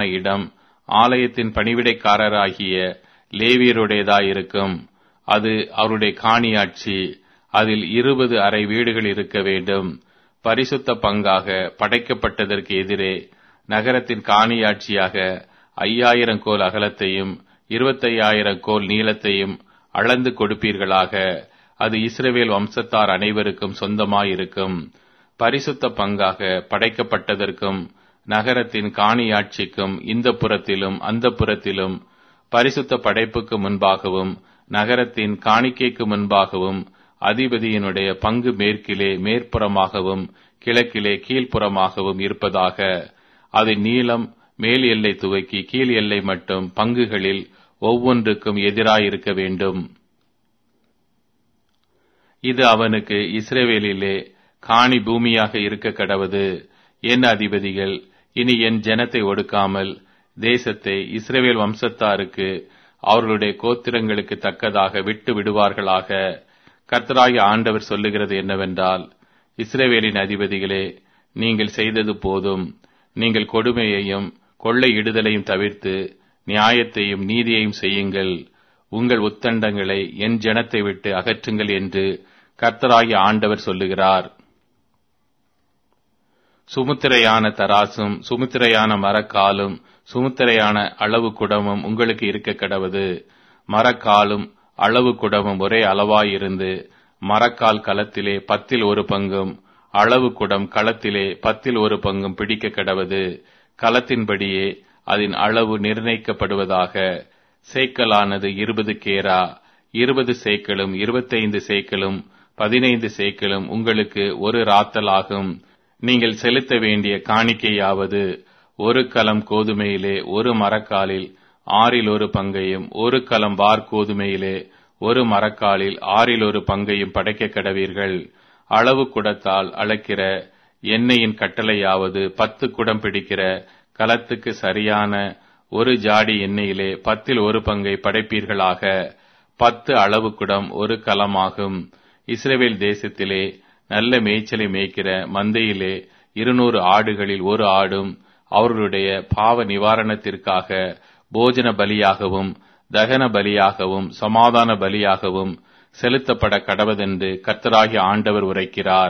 இடம் ஆலயத்தின் பணிவிடைக்காரராகிய லேவியருடையதாயிருக்கும் அது அவருடைய காணியாட்சி அதில் இருபது அறை வீடுகள் இருக்க வேண்டும் பரிசுத்த பங்காக படைக்கப்பட்டதற்கு எதிரே நகரத்தின் காணியாட்சியாக ஐயாயிரம் கோல் அகலத்தையும் இருபத்தையாயிரம் கோல் நீளத்தையும் அளந்து கொடுப்பீர்களாக அது இஸ்ரவேல் வம்சத்தார் அனைவருக்கும் சொந்தமாயிருக்கும் பரிசுத்த பங்காக படைக்கப்பட்டதற்கும் நகரத்தின் காணியாட்சிக்கும் இந்த புறத்திலும் அந்த புறத்திலும் பரிசுத்த படைப்புக்கு முன்பாகவும் நகரத்தின் காணிக்கைக்கு முன்பாகவும் அதிபதியினுடைய பங்கு மேற்கிலே மேற்புறமாகவும் கிழக்கிலே கீழ்ப்புறமாகவும் இருப்பதாக அதன் நீளம் மேல் எல்லை துவக்கி கீழ் எல்லை மட்டும் பங்குகளில் ஒவ்வொன்றுக்கும் எதிராயிருக்க வேண்டும் இது அவனுக்கு இஸ்ரேவேலிலே காணி பூமியாக இருக்க கடவது என் அதிபதிகள் இனி என் ஜனத்தை ஒடுக்காமல் தேசத்தை இஸ்ரேவேல் வம்சத்தாருக்கு அவர்களுடைய கோத்திரங்களுக்கு தக்கதாக விட்டு விடுவார்களாக கர்த்தராகிய ஆண்டவர் சொல்லுகிறது என்னவென்றால் இஸ்ரேவேலின் அதிபதிகளே நீங்கள் செய்தது போதும் நீங்கள் கொடுமையையும் கொள்ளையிடுதலையும் தவிர்த்து நியாயத்தையும் நீதியையும் செய்யுங்கள் உங்கள் உத்தண்டங்களை என் ஜனத்தை விட்டு அகற்றுங்கள் என்று கர்த்தராகிய ஆண்டவர் சொல்லுகிறார் சுமுத்திரையான தராசும் சுமுத்திரையான மரக்காலும் சுமுத்திரையான அளவு குடமும் உங்களுக்கு இருக்க கடவது மரக்காலும் அளவு குடமும் ஒரே அளவாயிருந்து மரக்கால் களத்திலே பத்தில் ஒரு பங்கும் அளவு குடம் களத்திலே பத்தில் ஒரு பங்கும் பிடிக்க கடவது களத்தின்படியே அதன் அளவு நிர்ணயிக்கப்படுவதாக சேக்கலானது இருபது கேரா இருபது சேக்களும் இருபத்தைந்து சேக்களும் பதினைந்து சேக்களும் உங்களுக்கு ஒரு ராத்தல் ஆகும் நீங்கள் செலுத்த வேண்டிய காணிக்கையாவது ஒரு கலம் கோதுமையிலே ஒரு மரக்காலில் ஆறில் ஒரு பங்கையும் ஒரு கலம் வார் கோதுமையிலே ஒரு மரக்காலில் ஆறில் ஒரு பங்கையும் படைக்க கடவீர்கள் அளவு குடத்தால் அளக்கிற எண்ணெயின் கட்டளையாவது பத்து குடம் பிடிக்கிற கலத்துக்கு சரியான ஒரு ஜாடி எண்ணெயிலே பத்தில் ஒரு பங்கை படைப்பீர்களாக பத்து அளவு குடம் ஒரு கலமாகும் இஸ்ரேவேல் தேசத்திலே நல்ல மேய்ச்சலை மேய்க்கிற மந்தையிலே இருநூறு ஆடுகளில் ஒரு ஆடும் அவர்களுடைய பாவ நிவாரணத்திற்காக போஜன பலியாகவும் தகன பலியாகவும் சமாதான பலியாகவும் செலுத்தப்பட கடவதென்று கர்த்தராகிய ஆண்டவர் உரைக்கிறார்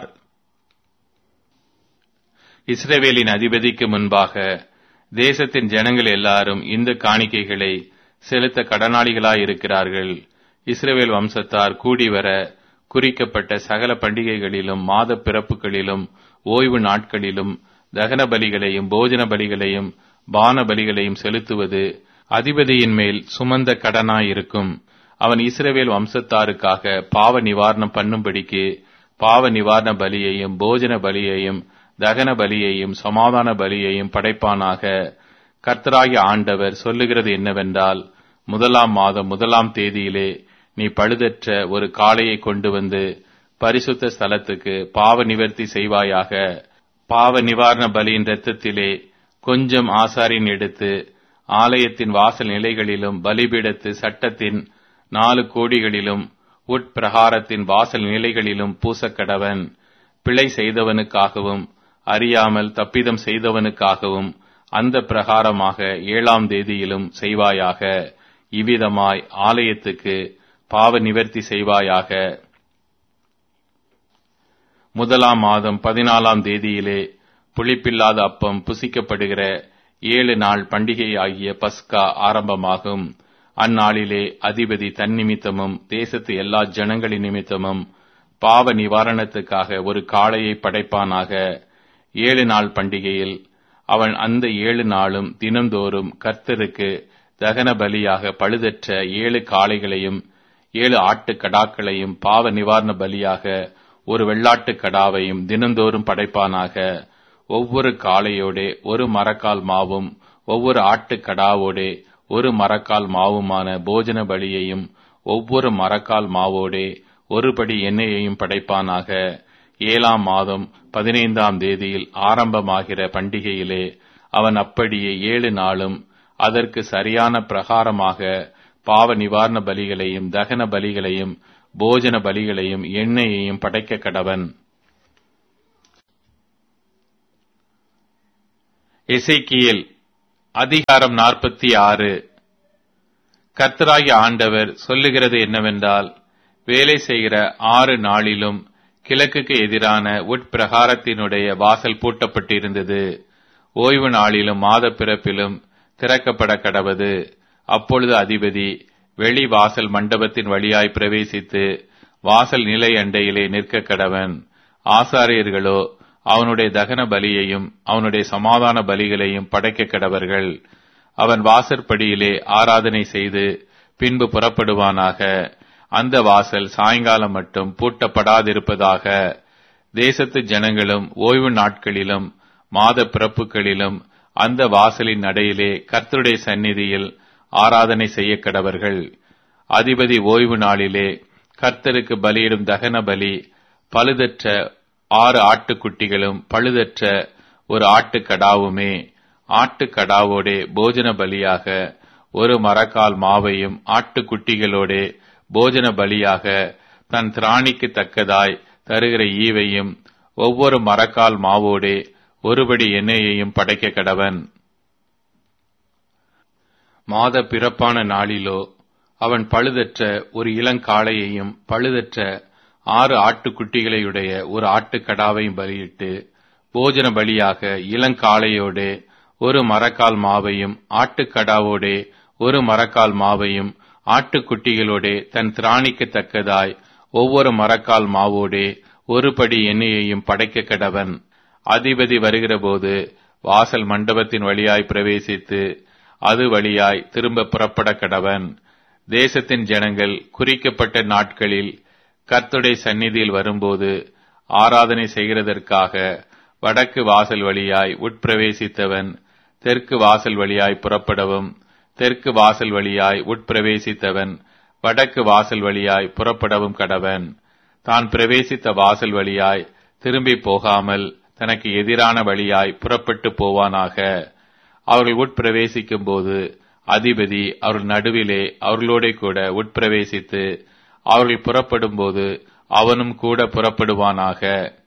இஸ்ரேவேலின் அதிபதிக்கு முன்பாக தேசத்தின் ஜனங்கள் எல்லாரும் இந்த காணிக்கைகளை செலுத்த கடனாளிகளாயிருக்கிறார்கள் இஸ்ரேவேல் வம்சத்தார் கூடி வர குறிக்கப்பட்ட சகல பண்டிகைகளிலும் மாத பிறப்புகளிலும் ஓய்வு நாட்களிலும் தகன பலிகளையும் போஜன பலிகளையும் பான பலிகளையும் செலுத்துவது அதிபதியின் மேல் சுமந்த கடனாயிருக்கும் அவன் இஸ்ரவேல் வம்சத்தாருக்காக பாவ நிவாரணம் பண்ணும்படிக்கு பாவ நிவாரண பலியையும் போஜன பலியையும் தகன பலியையும் சமாதான பலியையும் படைப்பானாக கர்த்தராகிய ஆண்டவர் சொல்லுகிறது என்னவென்றால் முதலாம் மாதம் முதலாம் தேதியிலே நீ பழுதற்ற ஒரு காளையை கொண்டு வந்து பரிசுத்த ஸ்தலத்துக்கு பாவ நிவர்த்தி செய்வாயாக பாவ நிவாரண பலியின் இரத்தத்திலே கொஞ்சம் ஆசாரின் எடுத்து ஆலயத்தின் வாசல் நிலைகளிலும் பலிபீடத்து சட்டத்தின் நாலு கோடிகளிலும் உட்பிரகாரத்தின் வாசல் நிலைகளிலும் பூசக்கடவன் பிழை செய்தவனுக்காகவும் அறியாமல் தப்பிதம் செய்தவனுக்காகவும் அந்த பிரகாரமாக ஏழாம் தேதியிலும் செய்வாயாக இவ்விதமாய் ஆலயத்துக்கு பாவ நிவர்த்தி செய்வாயாக முதலாம் மாதம் பதினாலாம் தேதியிலே புளிப்பில்லாத அப்பம் புசிக்கப்படுகிற ஏழு நாள் பண்டிகை ஆகிய பஸ்கா ஆரம்பமாகும் அந்நாளிலே அதிபதி தன்னிமித்தமும் தேசத்து எல்லா ஜனங்களின் நிமித்தமும் பாவ நிவாரணத்துக்காக ஒரு காளையை படைப்பானாக ஏழு நாள் பண்டிகையில் அவன் அந்த ஏழு நாளும் தினந்தோறும் கர்த்தருக்கு தகன பலியாக பழுதற்ற ஏழு காளைகளையும் ஏழு ஆட்டுக் கடாக்களையும் பாவ நிவாரண பலியாக ஒரு வெள்ளாட்டுக் கடாவையும் தினந்தோறும் படைப்பானாக ஒவ்வொரு காளையோடே ஒரு மரக்கால் மாவும் ஒவ்வொரு ஆட்டுக் கடாவோடே ஒரு மரக்கால் மாவுமான போஜன பலியையும் ஒவ்வொரு மரக்கால் மாவோடே ஒருபடி எண்ணெயையும் படைப்பானாக ஏழாம் மாதம் பதினைந்தாம் தேதியில் ஆரம்பமாகிற பண்டிகையிலே அவன் அப்படியே ஏழு நாளும் அதற்கு சரியான பிரகாரமாக பாவ நிவாரண பலிகளையும் தகன பலிகளையும் போஜன பலிகளையும் எண்ணெயையும் படைக்க கடவன் எசைக்கியல் அதிகாரம் நாற்பத்தி ஆறு கர்த்தராகிய ஆண்டவர் சொல்லுகிறது என்னவென்றால் வேலை செய்கிற ஆறு நாளிலும் கிழக்குக்கு எதிரான உட்பிரகாரத்தினுடைய வாசல் பூட்டப்பட்டிருந்தது ஓய்வு நாளிலும் மாத பிறப்பிலும் திறக்கப்பட கடவது அப்பொழுது அதிபதி வெளி வாசல் மண்டபத்தின் வழியாய் பிரவேசித்து வாசல் நிலை அண்டையிலே நிற்க கடவன் ஆசாரியர்களோ அவனுடைய தகன பலியையும் அவனுடைய சமாதான பலிகளையும் படைக்க கடவர்கள் அவன் வாசற்படியிலே ஆராதனை செய்து பின்பு புறப்படுவானாக அந்த வாசல் சாயங்காலம் மட்டும் பூட்டப்படாதிருப்பதாக தேசத்து ஜனங்களும் ஓய்வு நாட்களிலும் மாத பிறப்புகளிலும் அந்த வாசலின் நடையிலே கர்த்தருடைய சந்நிதியில் ஆராதனை செய்ய கடவர்கள் அதிபதி ஓய்வு நாளிலே கர்த்தருக்கு பலியிடும் தகன பலி பழுதற்ற ஆறு ஆட்டுக்குட்டிகளும் பழுதற்ற ஒரு ஆட்டுக்கடாவுமே ஆட்டுக்கடாவோடே போஜன பலியாக ஒரு மரக்கால் மாவையும் ஆட்டுக்குட்டிகளோடே போஜன பலியாக தன் திராணிக்கு தக்கதாய் தருகிற ஈவையும் ஒவ்வொரு மரக்கால் மாவோடே ஒருபடி எண்ணெயையும் படைக்க கடவன் மாத பிறப்பான நாளிலோ அவன் பழுதற்ற ஒரு இளங்காளையையும் பழுதற்ற ஆறு ஆட்டுக்குட்டிகளையுடைய ஒரு ஆட்டுக்கடாவையும் பலியிட்டு போஜன பலியாக இளங்காளையோடே ஒரு மரக்கால் மாவையும் ஆட்டுக்கடாவோடே ஒரு மரக்கால் மாவையும் ஆட்டுக்குட்டிகளோடே தன் திராணிக்கு தக்கதாய் ஒவ்வொரு மரக்கால் மாவோடே ஒரு படி எண்ணெயையும் படைக்க கடவன் அதிபதி வருகிறபோது வாசல் மண்டபத்தின் வழியாய் பிரவேசித்து அது வழியாய் திரும்ப புறப்பட கடவன் தேசத்தின் ஜனங்கள் குறிக்கப்பட்ட நாட்களில் கர்த்துடைய சந்நிதியில் வரும்போது ஆராதனை செய்கிறதற்காக வடக்கு வாசல் வழியாய் உட்பிரவேசித்தவன் தெற்கு வாசல் வழியாய் புறப்படவும் தெற்கு வாசல் வழியாய் உட்பிரவேசித்தவன் வடக்கு வாசல் வழியாய் புறப்படவும் கடவன் தான் பிரவேசித்த வாசல் வழியாய் திரும்பி போகாமல் தனக்கு எதிரான வழியாய் புறப்பட்டு போவானாக அவர்கள் உட்பிரவேசிக்கும் போது அதிபதி அவர்கள் நடுவிலே அவர்களோட கூட உட்பிரவேசித்து அவர்கள் புறப்படும் போது அவனும் கூட புறப்படுவானாக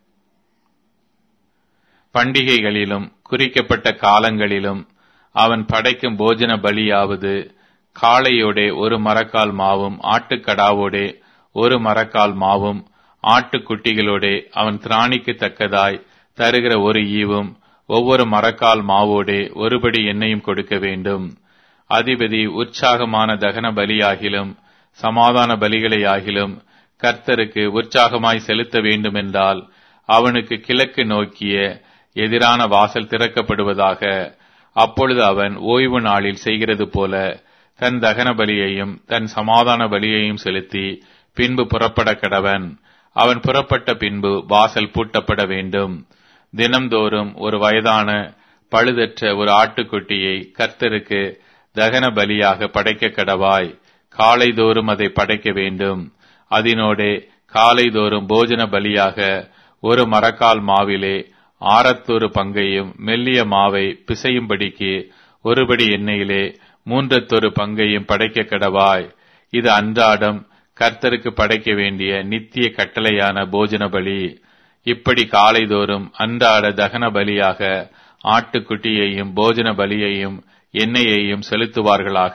பண்டிகைகளிலும் குறிக்கப்பட்ட காலங்களிலும் அவன் படைக்கும் போஜன பலியாவது காளையோடே ஒரு மரக்கால் மாவும் ஆட்டுக்கடாவோடே ஒரு மரக்கால் மாவும் ஆட்டுக்குட்டிகளோடே அவன் திராணிக்கு தக்கதாய் தருகிற ஒரு ஈவும் ஒவ்வொரு மரக்கால் மாவோடே ஒருபடி எண்ணெயும் கொடுக்க வேண்டும் அதிபதி உற்சாகமான தகன பலியாகிலும் சமாதான பலிகளையாகிலும் கர்த்தருக்கு உற்சாகமாய் செலுத்த வேண்டுமென்றால் அவனுக்கு கிழக்கு நோக்கிய எதிரான வாசல் திறக்கப்படுவதாக அப்பொழுது அவன் ஓய்வு நாளில் செய்கிறது போல தன் தகன பலியையும் தன் சமாதான பலியையும் செலுத்தி பின்பு புறப்பட கடவன் அவன் புறப்பட்ட பின்பு வாசல் பூட்டப்பட வேண்டும் தினம்தோறும் ஒரு வயதான பழுதற்ற ஒரு ஆட்டுக்குட்டியை கர்த்தருக்கு தகன பலியாக படைக்க கடவாய் காலைதோறும் அதை படைக்க வேண்டும் அதனோடே காலைதோறும் போஜன பலியாக ஒரு மரக்கால் மாவிலே ஆரத்தொரு பங்கையும் மெல்லிய மாவை பிசையும்படிக்கு ஒருபடி எண்ணெயிலே மூன்றத்தொரு பங்கையும் படைக்க கடவாய் இது அன்றாடம் கர்த்தருக்கு படைக்க வேண்டிய நித்திய கட்டளையான போஜன பலி இப்படி காலைதோறும் அன்றாட தகன பலியாக ஆட்டுக்குட்டியையும் போஜன பலியையும் எண்ணெயையும் செலுத்துவார்களாக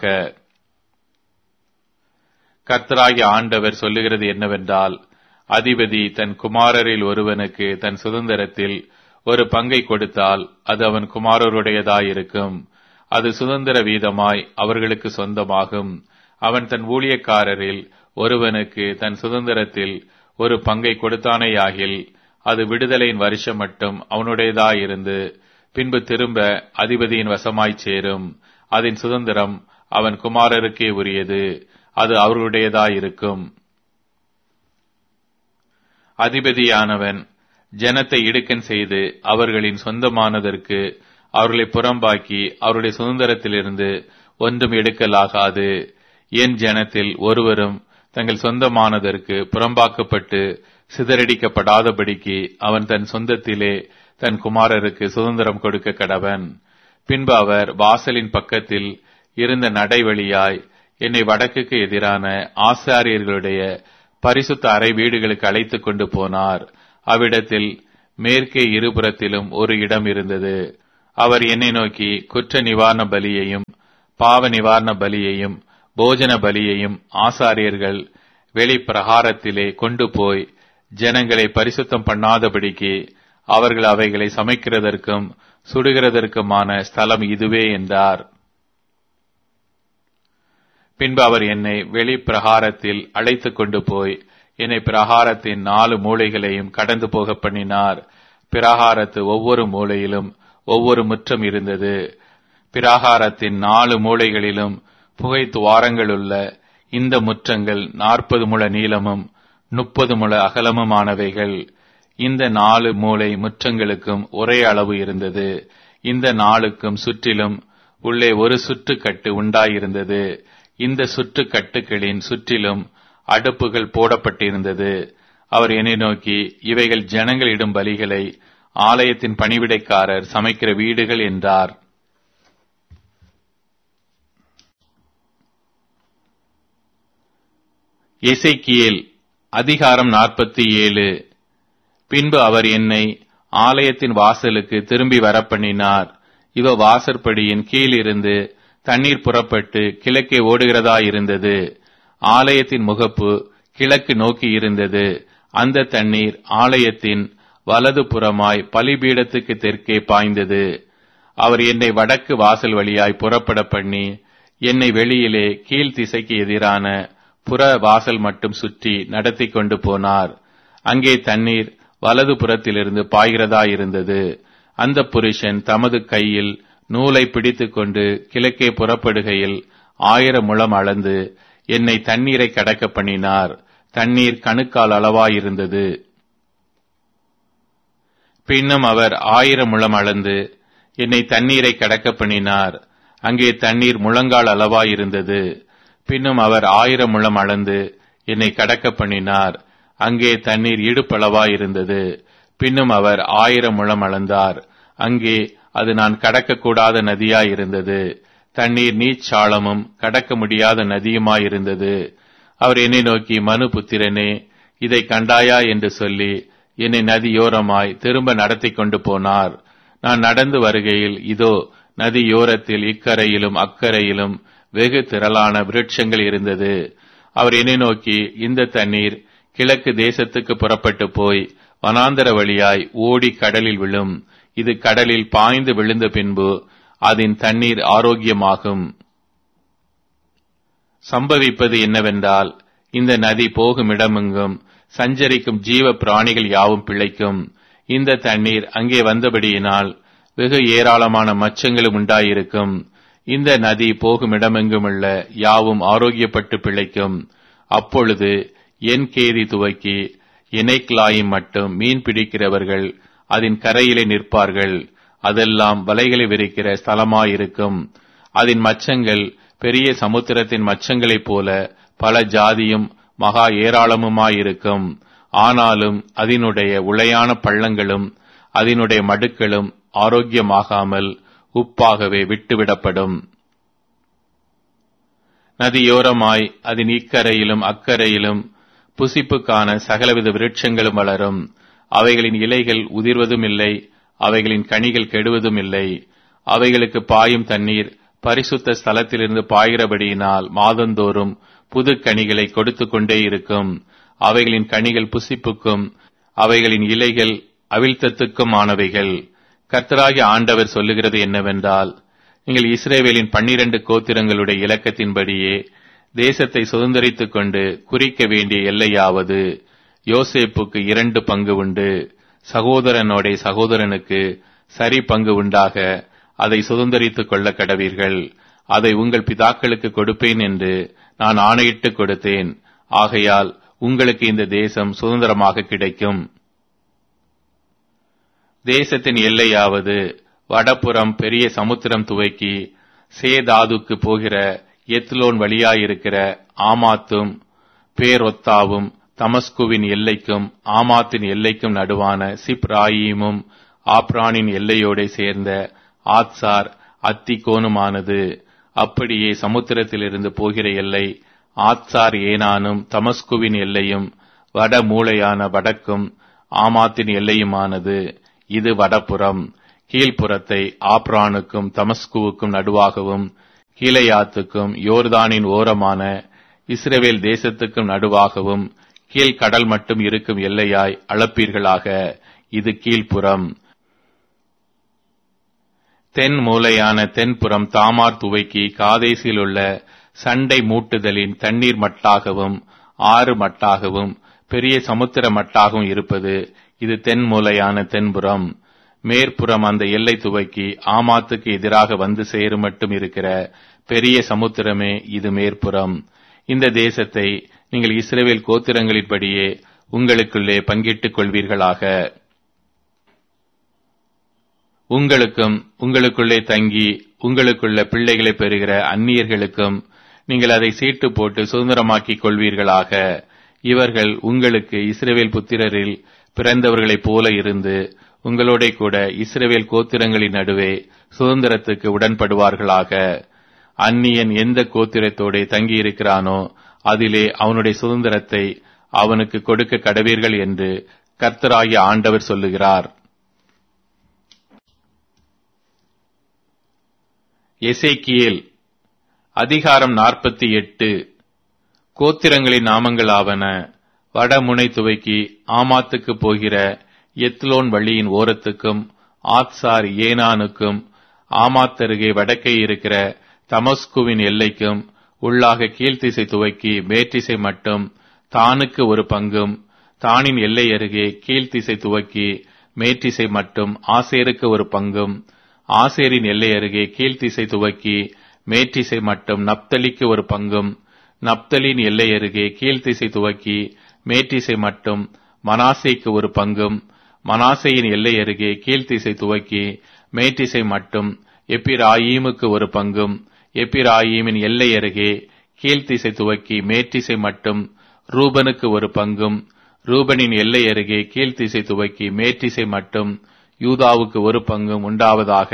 கர்த்தராகி ஆண்டவர் சொல்லுகிறது என்னவென்றால் அதிபதி தன் குமாரரில் ஒருவனுக்கு தன் சுதந்திரத்தில் ஒரு பங்கை கொடுத்தால் அது அவன் குமாரருடையதாயிருக்கும் அது சுதந்திர வீதமாய் அவர்களுக்கு சொந்தமாகும் அவன் தன் ஊழியக்காரரில் ஒருவனுக்கு தன் சுதந்திரத்தில் ஒரு பங்கை கொடுத்தானேயாகில் அது விடுதலையின் வருஷம் மட்டும் அவனுடையதாயிருந்து பின்பு திரும்ப அதிபதியின் வசமாய்ச் சேரும் அதன் சுதந்திரம் அவன் குமாரருக்கே உரியது அது அவர்களுடையதாயிருக்கும் அதிபதியானவன் ஜனத்தை இடுக்கன் செய்து அவர்களின் சொந்தமானதற்கு அவர்களை புறம்பாக்கி அவருடைய சுதந்திரத்திலிருந்து ஒன்றும் எடுக்கலாகாது என் ஜனத்தில் ஒருவரும் தங்கள் சொந்தமானதற்கு புறம்பாக்கப்பட்டு சிதறடிக்கப்படாதபடிக்கு அவன் தன் சொந்தத்திலே தன் குமாரருக்கு சுதந்திரம் கொடுக்க கடவன் பின்பு அவர் வாசலின் பக்கத்தில் இருந்த நடைவழியாய் என்னை வடக்குக்கு எதிரான ஆசாரியர்களுடைய பரிசுத்த அறை வீடுகளுக்கு அழைத்துக் கொண்டு போனார் அவ்விடத்தில் மேற்கே இருபுறத்திலும் ஒரு இடம் இருந்தது அவர் என்னை நோக்கி குற்ற நிவாரண பலியையும் பாவ நிவாரண பலியையும் போஜன பலியையும் ஆசாரியர்கள் வெளிப்பிரகாரத்திலே கொண்டு போய் ஜனங்களை பரிசுத்தம் பண்ணாதபடிக்கு அவர்கள் அவைகளை சமைக்கிறதற்கும் சுடுகிறதற்குமான ஸ்தலம் இதுவே என்றார் பின்பு அவர் என்னை வெளிப்பிரகாரத்தில் அழைத்து கொண்டு போய் என்னை பிரகாரத்தின் நாலு மூலைகளையும் கடந்து போக பண்ணினார் பிரகாரத்து ஒவ்வொரு மூலையிலும் ஒவ்வொரு முற்றம் இருந்தது பிராகாரத்தின் நாலு மூலைகளிலும் புகை துவாரங்களுள்ள இந்த முற்றங்கள் நாற்பது முழ நீளமும் முப்பது முழ அகலமுமானவைகள் இந்த நாலு மூலை முற்றங்களுக்கும் ஒரே அளவு இருந்தது இந்த நாளுக்கும் சுற்றிலும் உள்ளே ஒரு சுற்றுக்கட்டு உண்டாயிருந்தது இந்த சுற்றுக்கட்டுகளின் சுற்றிலும் அடுப்புகள் போடப்பட்டிருந்தது அவர் என்னை நோக்கி இவைகள் ஜனங்களிடும் பலிகளை ஆலயத்தின் பணிவிடைக்காரர் சமைக்கிற வீடுகள் என்றார் எசைக்கியேல் அதிகாரம் நாற்பத்தி ஏழு பின்பு அவர் என்னை ஆலயத்தின் வாசலுக்கு திரும்பி வரப்பண்ணினார் இவ வாசற்படியின் கீழ் இருந்து தண்ணீர் புறப்பட்டு கிழக்கே ஓடுகிறதாயிருந்தது ஆலயத்தின் முகப்பு கிழக்கு நோக்கி இருந்தது அந்த தண்ணீர் ஆலயத்தின் வலது புறமாய் பலிபீடத்துக்கு தெற்கே பாய்ந்தது அவர் என்னை வடக்கு வாசல் வழியாய் புறப்பட பண்ணி என்னை வெளியிலே கீழ் திசைக்கு எதிரான புற வாசல் மட்டும் சுற்றி நடத்தி கொண்டு போனார் அங்கே தண்ணீர் வலது புறத்திலிருந்து பாய்கிறதா இருந்தது அந்த புருஷன் தமது கையில் நூலை பிடித்துக் கொண்டு கிழக்கே புறப்படுகையில் ஆயிரம் முழம் அளந்து என்னை தண்ணீரை கடக்க பண்ணினார் தண்ணீர் கணுக்கால் அளவாயிருந்தது பின்னும் அவர் ஆயிரம் முழம் அளந்து என்னை தண்ணீரை கடக்க பண்ணினார் அங்கே தண்ணீர் முழங்கால் அளவாயிருந்தது பின்னும் அவர் ஆயிரம் முழம் அளந்து என்னை கடக்க பண்ணினார் அங்கே தண்ணீர் இடுப்பளவாயிருந்தது பின்னும் அவர் ஆயிரம் முழம் அளந்தார் அங்கே அது நான் கடக்கக்கூடாத நதியாயிருந்தது தண்ணீர் நீச்சாளமும் கடக்க முடியாத நதியுமாயிருந்தது அவர் என்னை நோக்கி மனு புத்திரனே இதை கண்டாயா என்று சொல்லி என்னை நதியோரமாய் திரும்ப நடத்தி கொண்டு போனார் நான் நடந்து வருகையில் இதோ நதியோரத்தில் இக்கரையிலும் அக்கரையிலும் வெகு திரளான விருட்சங்கள் இருந்தது அவர் என்னை நோக்கி இந்த தண்ணீர் கிழக்கு தேசத்துக்கு புறப்பட்டு போய் வனாந்தர வழியாய் ஓடி கடலில் விழும் இது கடலில் பாய்ந்து விழுந்த பின்பு அதன் தண்ணீர் ஆரோக்கியமாகும் சம்பவிப்பது என்னவென்றால் இந்த நதி போகும் இடமெங்கும் சஞ்சரிக்கும் ஜீவ பிராணிகள் யாவும் பிழைக்கும் இந்த தண்ணீர் அங்கே வந்தபடியினால் வெகு ஏராளமான மச்சங்களும் உண்டாயிருக்கும் இந்த நதி போகும் இடமெங்குமுள்ள யாவும் ஆரோக்கியப்பட்டு பிழைக்கும் அப்பொழுது என் கேதி துவக்கி இணைக்லாயும் மட்டும் மீன் பிடிக்கிறவர்கள் அதன் கரையிலே நிற்பார்கள் அதெல்லாம் வலைகளை விரிக்கிற ஸ்தலமாயிருக்கும் அதன் மச்சங்கள் பெரிய சமுத்திரத்தின் மச்சங்களைப் போல பல ஜாதியும் மகா ஏராளமுமாயிருக்கும் ஆனாலும் அதனுடைய உளையான பள்ளங்களும் அதனுடைய மடுக்களும் ஆரோக்கியமாகாமல் உப்பாகவே விட்டுவிடப்படும் நதியோரமாய் அதன் இக்கரையிலும் அக்கரையிலும் புசிப்புக்கான சகலவித விருட்சங்களும் வளரும் அவைகளின் இலைகள் உதிர்வதும் இல்லை அவைகளின் கனிகள் கெடுவதும் இல்லை அவைகளுக்கு பாயும் தண்ணீர் பரிசுத்த ஸ்தலத்திலிருந்து பாய்கிறபடியினால் மாதந்தோறும் புது கனிகளை கொடுத்து கொண்டே இருக்கும் அவைகளின் கனிகள் புசிப்புக்கும் அவைகளின் இலைகள் அவிழ்த்தத்துக்கும் ஆனவைகள் கர்த்தராகி ஆண்டவர் சொல்லுகிறது என்னவென்றால் நீங்கள் இஸ்ரேவேலின் பன்னிரண்டு கோத்திரங்களுடைய இலக்கத்தின்படியே தேசத்தை சுதந்திரித்துக் கொண்டு குறிக்க வேண்டிய எல்லையாவது யோசேப்புக்கு இரண்டு பங்கு உண்டு சகோதரனோட சகோதரனுக்கு சரி பங்கு உண்டாக அதை சுதந்திரித்துக் கொள்ள கடவீர்கள் அதை உங்கள் பிதாக்களுக்கு கொடுப்பேன் என்று நான் ஆணையிட்டு கொடுத்தேன் ஆகையால் உங்களுக்கு இந்த தேசம் சுதந்திரமாக கிடைக்கும் தேசத்தின் எல்லையாவது வடபுறம் பெரிய சமுத்திரம் துவக்கி சேதாதுக்கு போகிற எத்லோன் வழியாயிருக்கிற ஆமாத்தும் பேரொத்தாவும் தமஸ்குவின் எல்லைக்கும் ஆமாத்தின் எல்லைக்கும் நடுவான சிப்ராயீமும் ஆப்ரானின் எல்லையோட சேர்ந்த ஆத்சார் அத்திகோனுமானது அப்படியே சமுத்திரத்திலிருந்து போகிற எல்லை ஆத்சார் ஏனானும் தமஸ்குவின் எல்லையும் வட மூலையான வடக்கும் ஆமாத்தின் எல்லையுமானது இது வடபுறம் கீழ்ப்புறத்தை ஆப்ரானுக்கும் தமஸ்குவுக்கும் நடுவாகவும் கீழையாத்துக்கும் யோர்தானின் ஓரமான இஸ்ரவேல் தேசத்துக்கும் நடுவாகவும் கீழ்கடல் மட்டும் இருக்கும் எல்லையாய் அளப்பீர்களாக இது கீழ்ப்புறம் தென் மூலையான தென்புறம் தாமார் துவைக்கி காதேசில் உள்ள சண்டை மூட்டுதலின் தண்ணீர் மட்டாகவும் ஆறு மட்டாகவும் பெரிய சமுத்திர மட்டாகவும் இருப்பது இது தென் மூலையான தென்புறம் மேற்புறம் அந்த எல்லை துவக்கி ஆமாத்துக்கு எதிராக வந்து சேரும் மட்டும் இருக்கிற பெரிய சமுத்திரமே இது மேற்புறம் இந்த தேசத்தை நீங்கள் இஸ்ரேவேல் கோத்திரங்களின்படியே உங்களுக்குள்ளே பங்கிட்டுக் கொள்வீர்களாக உங்களுக்கும் உங்களுக்குள்ளே தங்கி உங்களுக்குள்ள பிள்ளைகளை பெறுகிற அந்நியர்களுக்கும் நீங்கள் அதை சீட்டு போட்டு சுதந்திரமாக்கிக் கொள்வீர்களாக இவர்கள் உங்களுக்கு இஸ்ரேவேல் புத்திரரில் பிறந்தவர்களைப் போல இருந்து உங்களோட கூட இஸ்ரேவேல் கோத்திரங்களின் நடுவே சுதந்திரத்துக்கு உடன்படுவார்களாக அந்நியன் எந்த கோத்திரத்தோட தங்கியிருக்கிறானோ அதிலே அவனுடைய சுதந்திரத்தை அவனுக்கு கொடுக்க கடவீர்கள் என்று கர்த்தராகிய ஆண்டவர் சொல்லுகிறார் எசேக்கியேல் அதிகாரம் நாற்பத்தி எட்டு கோத்திரங்களின் நாமங்கள் ஆவன வடமுனை துவைக்கி ஆமாத்துக்கு போகிற எத்லோன் வழியின் ஓரத்துக்கும் ஆத்சார் ஏனானுக்கும் ஆமாத்தருகே வடக்கே இருக்கிற தமஸ்குவின் எல்லைக்கும் உள்ளாக கீழ்த்திசை துவக்கி மேற்றிசை மட்டும் தானுக்கு ஒரு பங்கும் தானின் எல்லை அருகே கீழ்த்திசை துவக்கி மேற்றிசை மட்டும் ஆசேருக்கு ஒரு பங்கும் ஆசேரின் எல்லை அருகே கீழ்த்திசை துவக்கி மேற்றிசை மட்டும் நப்தலிக்கு ஒரு பங்கும் நப்தலின் எல்லை அருகே கீழ்த்திசை துவக்கி மேற்றிசை மட்டும் மனாசேக்கு ஒரு பங்கும் மனாசையின் எல்லை அருகே கீழ்த்திசை துவக்கி மேற்றிசை மட்டும் எப்பிராயீமுக்கு ஒரு பங்கும் எப்பிராயீமின் எல்லை அருகே கீழ்த்திசை துவக்கி மேற்றிசை மட்டும் ரூபனுக்கு ஒரு பங்கும் ரூபனின் எல்லை அருகே கீழ்த்திசை துவக்கி மேற்றிசை மட்டும் யூதாவுக்கு ஒரு பங்கும் உண்டாவதாக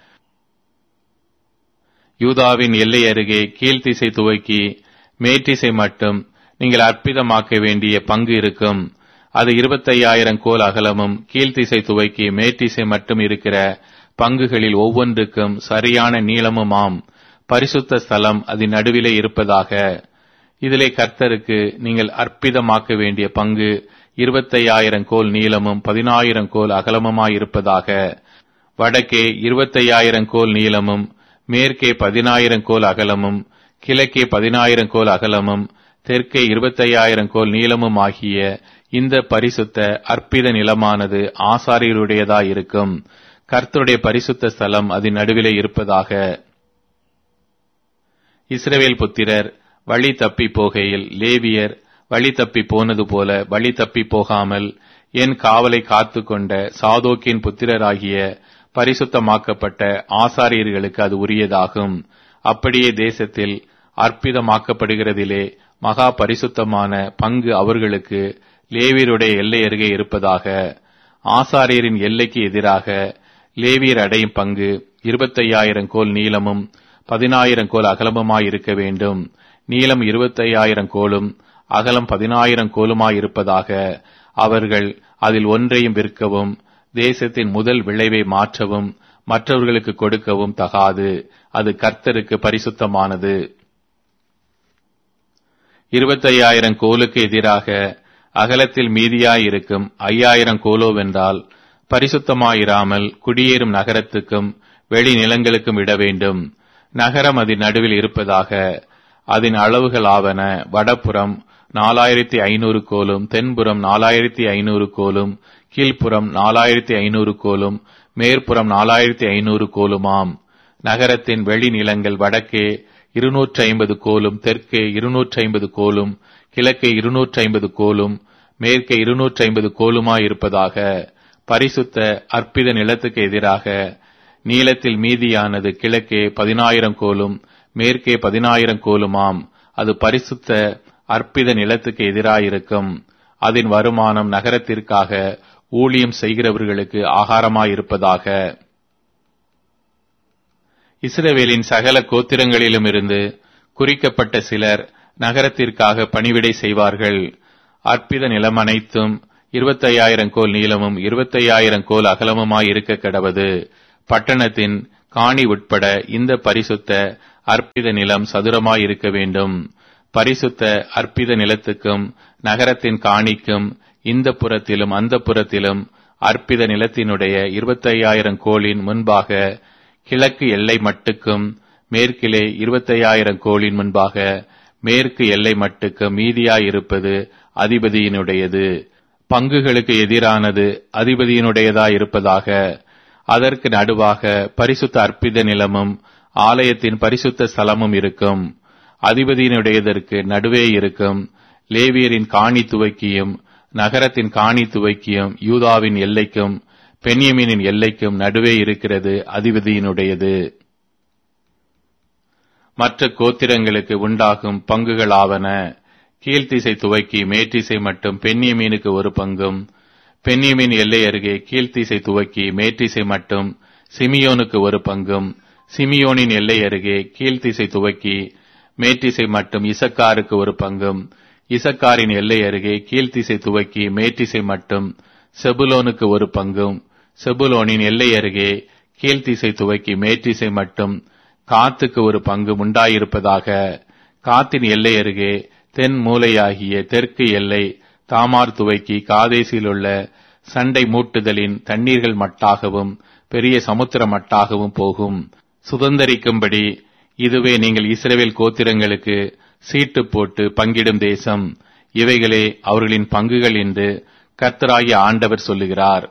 யூதாவின் எல்லை அருகே கீழ்த்திசை துவக்கி மேற்றிசை மட்டும் நீங்கள் அற்புதமாக்க வேண்டிய பங்கு இருக்கும் அது இருபத்தையாயிரம் கோல் அகலமும் கீழ்த்திசை துவைக்கி மேற்றிசை மட்டும் இருக்கிற பங்குகளில் ஒவ்வொன்றுக்கும் சரியான நீளமுமாம் பரிசுத்த ஸ்தலம் அதன் நடுவிலே இருப்பதாக இதிலே கர்த்தருக்கு நீங்கள் அற்புதமாக்க வேண்டிய பங்கு இருபத்தையாயிரம் கோல் நீளமும் பதினாயிரம் கோல் அகலமுமாயிருப்பதாக வடக்கே இருபத்தையாயிரம் கோல் நீளமும் மேற்கே பதினாயிரம் கோல் அகலமும் கிழக்கே பதினாயிரம் கோல் அகலமும் தெற்கே இருபத்தையாயிரம் கோல் நீளமும் ஆகிய இந்த பரிசுத்த அற்பித நிலமானது ஆசாரியருடையதாயிருக்கும் கர்த்தருடைய பரிசுத்த ஸ்தலம் அதன் நடுவிலே இருப்பதாக இஸ்ரவேல் புத்திரர் வழி தப்பி போகையில் லேவியர் வழி தப்பி போனது போல வழி தப்பி போகாமல் என் காவலை காத்து கொண்ட சாதோக்கின் புத்திரராகிய பரிசுத்தமாக்கப்பட்ட ஆசாரியர்களுக்கு அது உரியதாகும் அப்படியே தேசத்தில் அற்புதமாக்கப்படுகிறதிலே மகா பரிசுத்தமான பங்கு அவர்களுக்கு லேவியருடைய எல்லை அருகே இருப்பதாக ஆசாரியரின் எல்லைக்கு எதிராக லேவியர் அடையும் பங்கு இருபத்தையாயிரம் கோல் நீளமும் பதினாயிரம் கோல் அகலமுமாயிருக்க வேண்டும் நீளம் இருபத்தையாயிரம் கோலும் அகலம் பதினாயிரம் கோலுமாயிருப்பதாக அவர்கள் அதில் ஒன்றையும் விற்கவும் தேசத்தின் முதல் விளைவை மாற்றவும் மற்றவர்களுக்கு கொடுக்கவும் தகாது அது கர்த்தருக்கு பரிசுத்தமானது இருபத்தையாயிரம் கோலுக்கு எதிராக அகலத்தில் மீதியாயிருக்கும் ஐயாயிரம் கோலோவென்றால் பரிசுத்தமாயிராமல் குடியேறும் நகரத்துக்கும் வெளி நிலங்களுக்கும் விட வேண்டும் நகரம் அதன் நடுவில் இருப்பதாக அதன் அளவுகள் ஆவன வடபுறம் நாலாயிரத்தி ஐநூறு கோலும் தென்புறம் நாலாயிரத்தி ஐநூறு கோலும் கீழ்ப்புறம் நாலாயிரத்தி ஐநூறு கோலும் மேற்புறம் நாலாயிரத்தி ஐநூறு கோலுமாம் நகரத்தின் வெளி நிலங்கள் வடக்கே இருநூற்றி ஐம்பது கோலும் தெற்கே இருநூற்றி ஐம்பது கோலும் கிழக்கே இருநூற்றி ஐம்பது கோலும் மேற்கே இருநூற்றி ஐம்பது கோலுமாயிருப்பதாக பரிசுத்த அற்பித நிலத்துக்கு எதிராக நீளத்தில் மீதியானது கிழக்கே பதினாயிரம் கோலும் மேற்கே பதினாயிரம் கோலுமாம் அது பரிசுத்த அற்பித நிலத்துக்கு எதிராயிருக்கும் அதன் வருமானம் நகரத்திற்காக ஊழியம் செய்கிறவர்களுக்கு ஆகாரமாயிருப்பதாக இஸ்ரவேலின் சகல கோத்திரங்களிலும் இருந்து குறிக்கப்பட்ட சிலர் நகரத்திற்காக பணிவிடை செய்வார்கள் அற்பித நிலம் அனைத்தும் இருபத்தையாயிரம் கோல் நீளமும் இருபத்தையாயிரம் கோல் அகலமுமாய் இருக்க கடவது பட்டணத்தின் காணி உட்பட இந்த பரிசுத்த அற்பித நிலம் சதுரமாய் இருக்க வேண்டும் பரிசுத்த அற்பித நிலத்துக்கும் நகரத்தின் காணிக்கும் இந்த புறத்திலும் அந்த புறத்திலும் அற்பித நிலத்தினுடைய இருபத்தையாயிரம் கோளின் முன்பாக கிழக்கு எல்லை மட்டுக்கும் மேற்கிலே இருபத்தையாயிரம் கோளின் முன்பாக மேற்கு எல்லை மட்டுக்கு மீதியாயிருப்பது அதிபதியினுடையது பங்குகளுக்கு எதிரானது அதிபதியினுடையதாயிருப்பதாக அதற்கு நடுவாக பரிசுத்த அற்பித நிலமும் ஆலயத்தின் பரிசுத்த ஸ்தலமும் இருக்கும் அதிபதியினுடையதற்கு நடுவே இருக்கும் லேவியரின் காணி துவக்கியும் நகரத்தின் காணி துவக்கியும் யூதாவின் எல்லைக்கும் பென்யமீனின் எல்லைக்கும் நடுவே இருக்கிறது அதிபதியினுடையது மற்ற கோத்திரங்களுக்கு உண்டாகும் பங்குகளாவன கீழ்த்திசை துவக்கி மேற்றிசை மட்டும் பென்னியமீனுக்கு ஒரு பங்கும் பென்னியமீன் எல்லை அருகே கீழ்த்திசை துவக்கி மேற்றிசை மட்டும் சிமியோனுக்கு ஒரு பங்கும் சிமியோனின் எல்லை அருகே கீழ்த்திசை துவக்கி மேற்றிசை மட்டும் இசக்காருக்கு ஒரு பங்கும் இசக்காரின் எல்லை அருகே கீழ்த்திசை துவக்கி மேற்றிசை மட்டும் செபுலோனுக்கு ஒரு பங்கும் செபுலோனின் எல்லை அருகே கீழ்த்திசை துவக்கி மேற்றிசை மட்டும் காத்துக்கு ஒரு பங்கு உண்டாயிருப்பதாக காத்தின் எல்லை அருகே தென் மூலையாகிய தெற்கு எல்லை தாமார் துவைக்கி காதேசில் உள்ள சண்டை மூட்டுதலின் தண்ணீர்கள் மட்டாகவும் பெரிய சமுத்திர மட்டாகவும் போகும் சுதந்தரிக்கும்படி இதுவே நீங்கள் இஸ்ரேல் கோத்திரங்களுக்கு சீட்டு போட்டு பங்கிடும் தேசம் இவைகளே அவர்களின் பங்குகள் என்று கர்த்தராகிய ஆண்டவர் சொல்லுகிறார்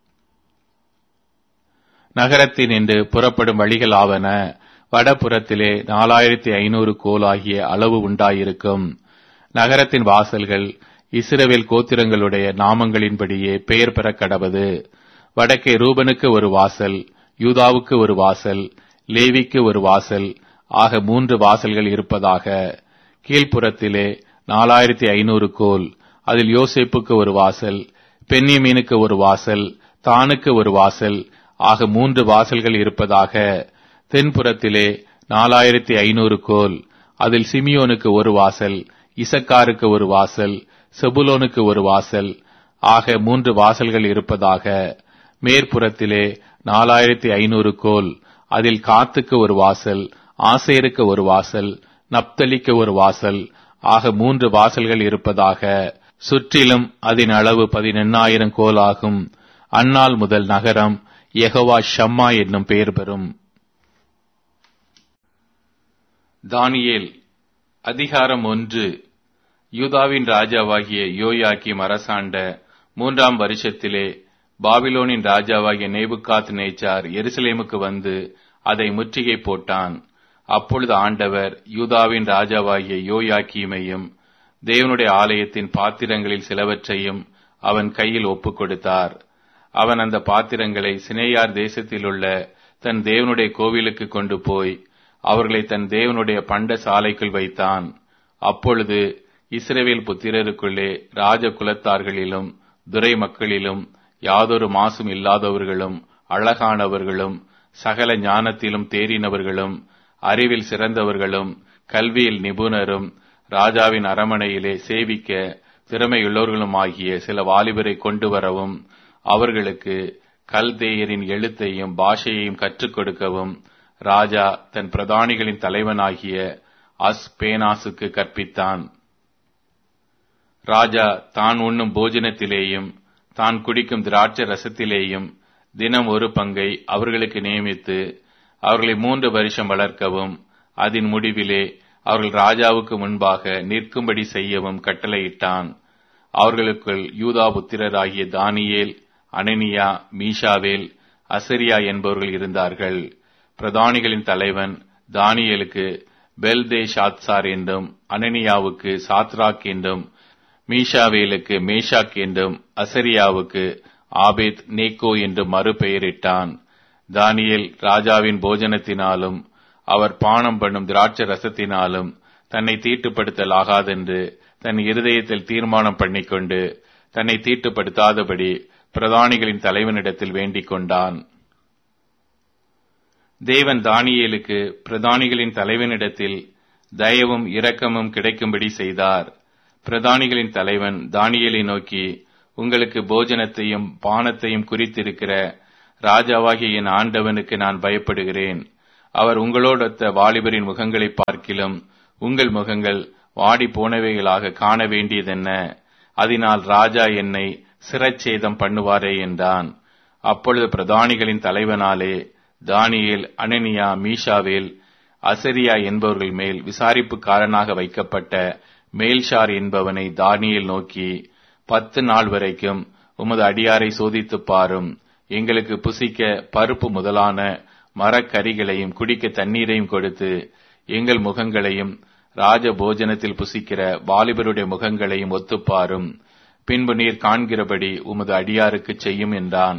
நகரத்தின் என்று புறப்படும் வழிகள் ஆவன வடபுறத்திலே நாலாயிரத்தி ஐநூறு கோல் ஆகிய அளவு உண்டாயிருக்கும் நகரத்தின் வாசல்கள் இஸ்ரவேல் கோத்திரங்களுடைய நாமங்களின்படியே பெயர் பெற கடவது வடக்கே ரூபனுக்கு ஒரு வாசல் யூதாவுக்கு ஒரு வாசல் லேவிக்கு ஒரு வாசல் ஆக மூன்று வாசல்கள் இருப்பதாக கீழ்ப்புறத்திலே நாலாயிரத்தி ஐநூறு கோல் அதில் யோசேப்புக்கு ஒரு வாசல் பென்னியமீனுக்கு ஒரு வாசல் தானுக்கு ஒரு வாசல் ஆக மூன்று வாசல்கள் இருப்பதாக தென்புறத்திலே நாலாயிரத்தி ஐநூறு கோல் அதில் சிமியோனுக்கு ஒரு வாசல் இசக்காருக்கு ஒரு வாசல் செபுலோனுக்கு ஒரு வாசல் ஆக மூன்று வாசல்கள் இருப்பதாக மேற்புறத்திலே நாலாயிரத்தி ஐநூறு கோல் அதில் காத்துக்கு ஒரு வாசல் ஆசேருக்கு ஒரு வாசல் நப்தலிக்கு ஒரு வாசல் ஆக மூன்று வாசல்கள் இருப்பதாக சுற்றிலும் அதன் அளவு பதினெண்ணாயிரம் கோல் ஆகும் அந்நாள் முதல் நகரம் யெகோவா ஷம்மா என்னும் பெயர் பெறும் தானியேல் அதிகாரம் ஒன்று யூதாவின் ராஜாவாகிய யோயாக்கிம் அரசாண்ட மூன்றாம் வருஷத்திலே பாபிலோனின் ராஜாவாகிய நேபுகாத் நேச்சார் எருசலேமுக்கு வந்து அதை முற்றுகை போட்டான் அப்பொழுது ஆண்டவர் யூதாவின் ராஜாவாகிய யோயாக்கீமையும் தேவனுடைய ஆலயத்தின் பாத்திரங்களில் சிலவற்றையும் அவன் கையில் ஒப்புக் கொடுத்தார் அவன் அந்த பாத்திரங்களை சினேயார் தேசத்திலுள்ள தன் தேவனுடைய கோவிலுக்கு கொண்டு போய் அவர்களை தன் தேவனுடைய பண்ட சாலைக்குள் வைத்தான் அப்பொழுது இஸ்ரவேல் புத்திரருக்குள்ளே ராஜ குலத்தார்களிலும் துரை மக்களிலும் யாதொரு மாசும் இல்லாதவர்களும் அழகானவர்களும் சகல ஞானத்திலும் தேறினவர்களும் அறிவில் சிறந்தவர்களும் கல்வியில் நிபுணரும் ராஜாவின் அரமனையிலே சேவிக்க திறமையுள்ளவர்களும் ஆகிய சில வாலிபரை கொண்டு வரவும் அவர்களுக்கு கல்தேயரின் எழுத்தையும் பாஷையையும் கற்றுக் கொடுக்கவும் ராஜா தன் பிரதானிகளின் தலைவனாகிய அஸ்பேனாசுக்கு கற்பித்தான் ராஜா தான் உண்ணும் போஜனத்திலேயும் தான் குடிக்கும் திராட்சை ரசத்திலேயும் தினம் ஒரு பங்கை அவர்களுக்கு நியமித்து அவர்களை மூன்று வருஷம் வளர்க்கவும் அதன் முடிவிலே அவர்கள் ராஜாவுக்கு முன்பாக நிற்கும்படி செய்யவும் கட்டளையிட்டான் அவர்களுக்குள் யூதா புத்திரராகிய தானியேல் அனனியா மீஷாவேல் அசரியா என்பவர்கள் இருந்தார்கள் பிரதானிகளின் தலைவன் தானியலுக்கு பெல்தே ஷாத்சார் என்றும் அனனியாவுக்கு சாத்ராக் என்றும் மீஷாவேலுக்கு மேஷாக் என்றும் அசரியாவுக்கு ஆபேத் நேக்கோ என்று மறுபெயரிட்டான் தானியேல் ராஜாவின் போஜனத்தினாலும் அவர் பானம் பண்ணும் திராட்சை ரசத்தினாலும் தன்னை தீட்டுப்படுத்தல் ஆகாதென்று தன் இருதயத்தில் தீர்மானம் பண்ணிக்கொண்டு தன்னை தீட்டுப்படுத்தாதபடி பிரதானிகளின் தலைவனிடத்தில் வேண்டிக் கொண்டான் தேவன் தானியேலுக்கு பிரதானிகளின் தலைவனிடத்தில் தயவும் இரக்கமும் கிடைக்கும்படி செய்தார் பிரதானிகளின் தலைவன் தானியேலை நோக்கி உங்களுக்கு போஜனத்தையும் பானத்தையும் குறித்திருக்கிற ராஜாவாகிய என் ஆண்டவனுக்கு நான் பயப்படுகிறேன் அவர் உங்களோடொத்த வாலிபரின் முகங்களை பார்க்கிலும் உங்கள் முகங்கள் வாடி போனவைகளாக காண வேண்டியதென்ன அதனால் ராஜா என்னை சிரச்சேதம் பண்ணுவாரே என்றான் அப்பொழுது பிரதானிகளின் தலைவனாலே தானியேல் அனனியா மீஷாவேல் அசரியா என்பவர்கள் மேல் விசாரிப்புக்காரனாக வைக்கப்பட்ட மேல்ஷார் என்பவனை தானியேல் நோக்கி பத்து நாள் வரைக்கும் உமது அடியாரை சோதித்துப் பாரும் எங்களுக்கு புசிக்க பருப்பு முதலான மரக்கறிகளையும் குடிக்க தண்ணீரையும் கொடுத்து எங்கள் முகங்களையும் ராஜ போஜனத்தில் புசிக்கிற வாலிபருடைய முகங்களையும் ஒத்துப்பாரும் பின்பு நீர் காண்கிறபடி உமது அடியாருக்கு செய்யும் என்றான்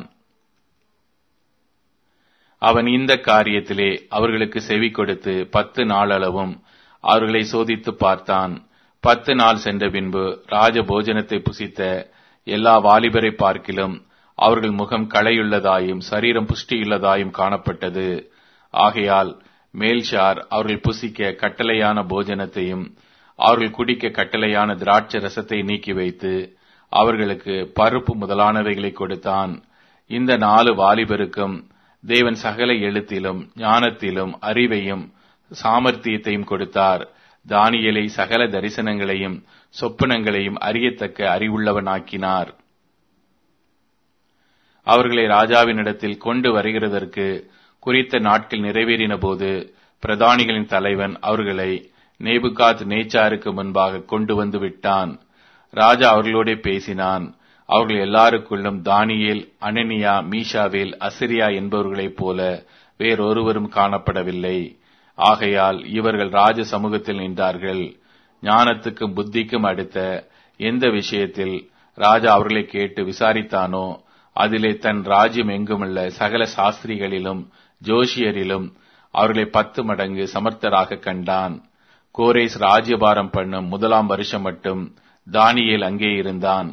அவன் இந்த காரியத்திலே அவர்களுக்கு செவி கொடுத்து பத்து நாளளவும் அவர்களை சோதித்து பார்த்தான் பத்து நாள் சென்ற பின்பு ராஜ போஜனத்தை புசித்த எல்லா வாலிபரை பார்க்கிலும் அவர்கள் முகம் களையுள்ளதாயும் சரீரம் புஷ்டியுள்ளதாயும் காணப்பட்டது ஆகையால் மேல்ஷார் அவர்கள் புசிக்க கட்டளையான போஜனத்தையும் அவர்கள் குடிக்க கட்டளையான திராட்சை ரசத்தை நீக்கி வைத்து அவர்களுக்கு பருப்பு முதலானவைகளை கொடுத்தான் இந்த நாலு வாலிபருக்கும் தேவன் சகல எழுத்திலும் ஞானத்திலும் அறிவையும் சாமர்த்தியத்தையும் கொடுத்தார் தானியலை சகல தரிசனங்களையும் சொப்பனங்களையும் அறியத்தக்க அறிவுள்ளவனாக்கினார் அவர்களை ராஜாவினிடத்தில் கொண்டு வருகிறதற்கு குறித்த நாட்கள் நிறைவேறின போது பிரதானிகளின் தலைவன் அவர்களை நேபுகாத் நேச்சாருக்கு முன்பாக கொண்டு வந்து விட்டான் ராஜா அவர்களோட பேசினான் அவர்கள் எல்லாருக்குள்ளும் தானியேல் அனனியா மீஷாவேல் அசிரியா என்பவர்களைப் போல வேறொருவரும் காணப்படவில்லை ஆகையால் இவர்கள் ராஜ சமூகத்தில் நின்றார்கள் ஞானத்துக்கும் புத்திக்கும் அடுத்த எந்த விஷயத்தில் ராஜா அவர்களை கேட்டு விசாரித்தானோ அதிலே தன் ராஜ்யம் எங்குமுள்ள சகல சாஸ்திரிகளிலும் ஜோஷியரிலும் அவர்களை பத்து மடங்கு சமர்த்தராக கண்டான் கோரேஸ் ராஜ்யபாரம் பண்ணும் முதலாம் வருஷம் மட்டும் தானியேல் அங்கே இருந்தான்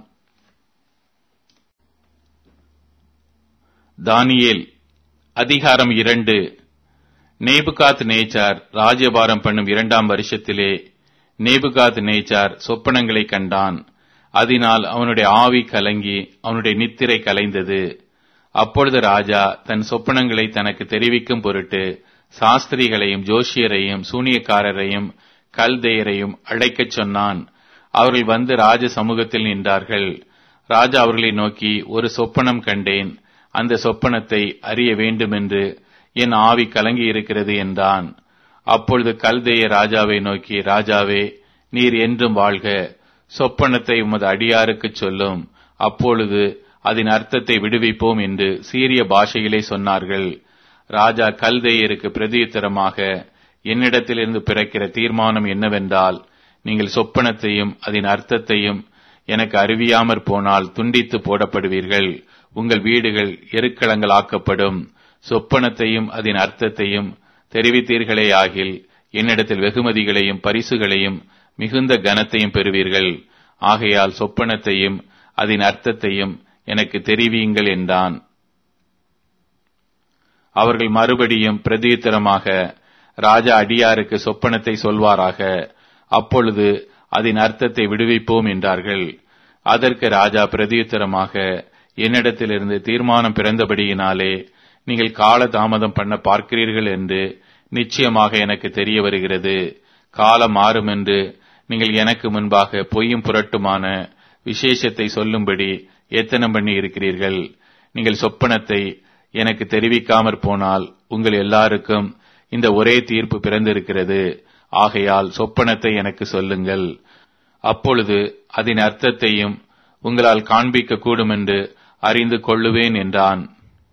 தானியேல் அதிகாரம் இரண்டு நேபுகாத் நேச்சார் ராஜ்யபாரம் பண்ணும் இரண்டாம் வருஷத்திலே நேபுகாத் நேச்சார் சொப்பனங்களை கண்டான் அதனால் அவனுடைய ஆவி கலங்கி அவனுடைய நித்திரை கலைந்தது அப்பொழுது ராஜா தன் சொப்பனங்களை தனக்கு தெரிவிக்கும் பொருட்டு சாஸ்திரிகளையும் ஜோஷியரையும் சூனியக்காரரையும் கல்தேயரையும் அழைக்கச் சொன்னான் அவர்கள் வந்து ராஜ சமூகத்தில் நின்றார்கள் ராஜா அவர்களை நோக்கி ஒரு சொப்பனம் கண்டேன் அந்த சொப்பனத்தை அறிய வேண்டுமென்று என் ஆவி கலங்கி இருக்கிறது என்றான் அப்பொழுது கல்தேய ராஜாவை நோக்கி ராஜாவே நீர் என்றும் வாழ்க சொப்பனத்தை உமது அடியாருக்கு சொல்லும் அப்பொழுது அதன் அர்த்தத்தை விடுவிப்போம் என்று சீரிய பாஷையிலே சொன்னார்கள் ராஜா கல்தேயருக்கு பிரதியுத்தரமாக என்னிடத்திலிருந்து பிறக்கிற தீர்மானம் என்னவென்றால் நீங்கள் சொப்பனத்தையும் அதன் அர்த்தத்தையும் எனக்கு அறிவியாமற் போனால் துண்டித்து போடப்படுவீர்கள் உங்கள் வீடுகள் எருக்களங்களாக்கப்படும் சொப்பனத்தையும் அதன் அர்த்தத்தையும் தெரிவித்தீர்களே ஆகில் என்னிடத்தில் வெகுமதிகளையும் பரிசுகளையும் மிகுந்த கனத்தையும் பெறுவீர்கள் ஆகையால் சொப்பனத்தையும் அதன் அர்த்தத்தையும் எனக்கு தெரிவியுங்கள் என்றான் அவர்கள் மறுபடியும் பிரதியுத்தரமாக ராஜா அடியாருக்கு சொப்பனத்தை சொல்வாராக அப்பொழுது அதன் அர்த்தத்தை விடுவிப்போம் என்றார்கள் அதற்கு ராஜா பிரதியுத்தரமாக என்னிடத்திலிருந்து தீர்மானம் பிறந்தபடியினாலே நீங்கள் கால தாமதம் பண்ண பார்க்கிறீர்கள் என்று நிச்சயமாக எனக்கு தெரிய வருகிறது காலம் மாறும் என்று நீங்கள் எனக்கு முன்பாக பொய்யும் புரட்டுமான விசேஷத்தை சொல்லும்படி எத்தனம் பண்ணி இருக்கிறீர்கள் நீங்கள் சொப்பனத்தை எனக்கு தெரிவிக்காமற் போனால் உங்கள் எல்லாருக்கும் இந்த ஒரே தீர்ப்பு பிறந்திருக்கிறது ஆகையால் சொப்பனத்தை எனக்கு சொல்லுங்கள் அப்பொழுது அதன் அர்த்தத்தையும் உங்களால் காண்பிக்க கூடும் என்று அறிந்து கொள்ளுவேன் என்றான்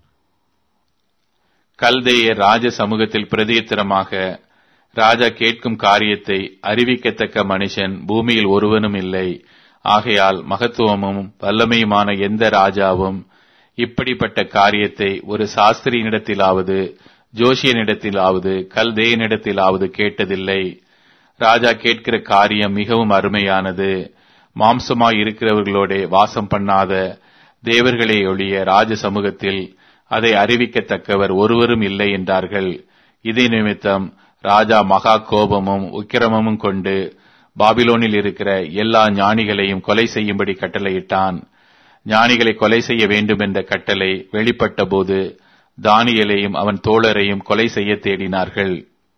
கல்தேய ராஜ சமூகத்தில் பிரதியுத்தரமாக ராஜா கேட்கும் காரியத்தை அறிவிக்கத்தக்க மனுஷன் பூமியில் ஒருவனும் இல்லை ஆகையால் மகத்துவமும் வல்லமையுமான எந்த ராஜாவும் இப்படிப்பட்ட காரியத்தை ஒரு சாஸ்திரியினிடத்திலாவது ஜோஷியனிடத்திலாவது கல்தேயனிடத்திலாவது கேட்டதில்லை ராஜா கேட்கிற காரியம் மிகவும் அருமையானது மாம்சமாய் இருக்கிறவர்களோட வாசம் பண்ணாத தேவர்களே ஒழிய ராஜ சமூகத்தில் அதை அறிவிக்கத்தக்கவர் ஒருவரும் இல்லை என்றார்கள் இதே நிமித்தம் ராஜா மகா கோபமும் உக்கிரமும் கொண்டு பாபிலோனில் இருக்கிற எல்லா ஞானிகளையும் கொலை செய்யும்படி கட்டளையிட்டான் ஞானிகளை கொலை செய்ய வேண்டும் என்ற கட்டளை வெளிப்பட்ட போது தானியலையும் அவன் தோழரையும் கொலை செய்ய தேடினார்கள்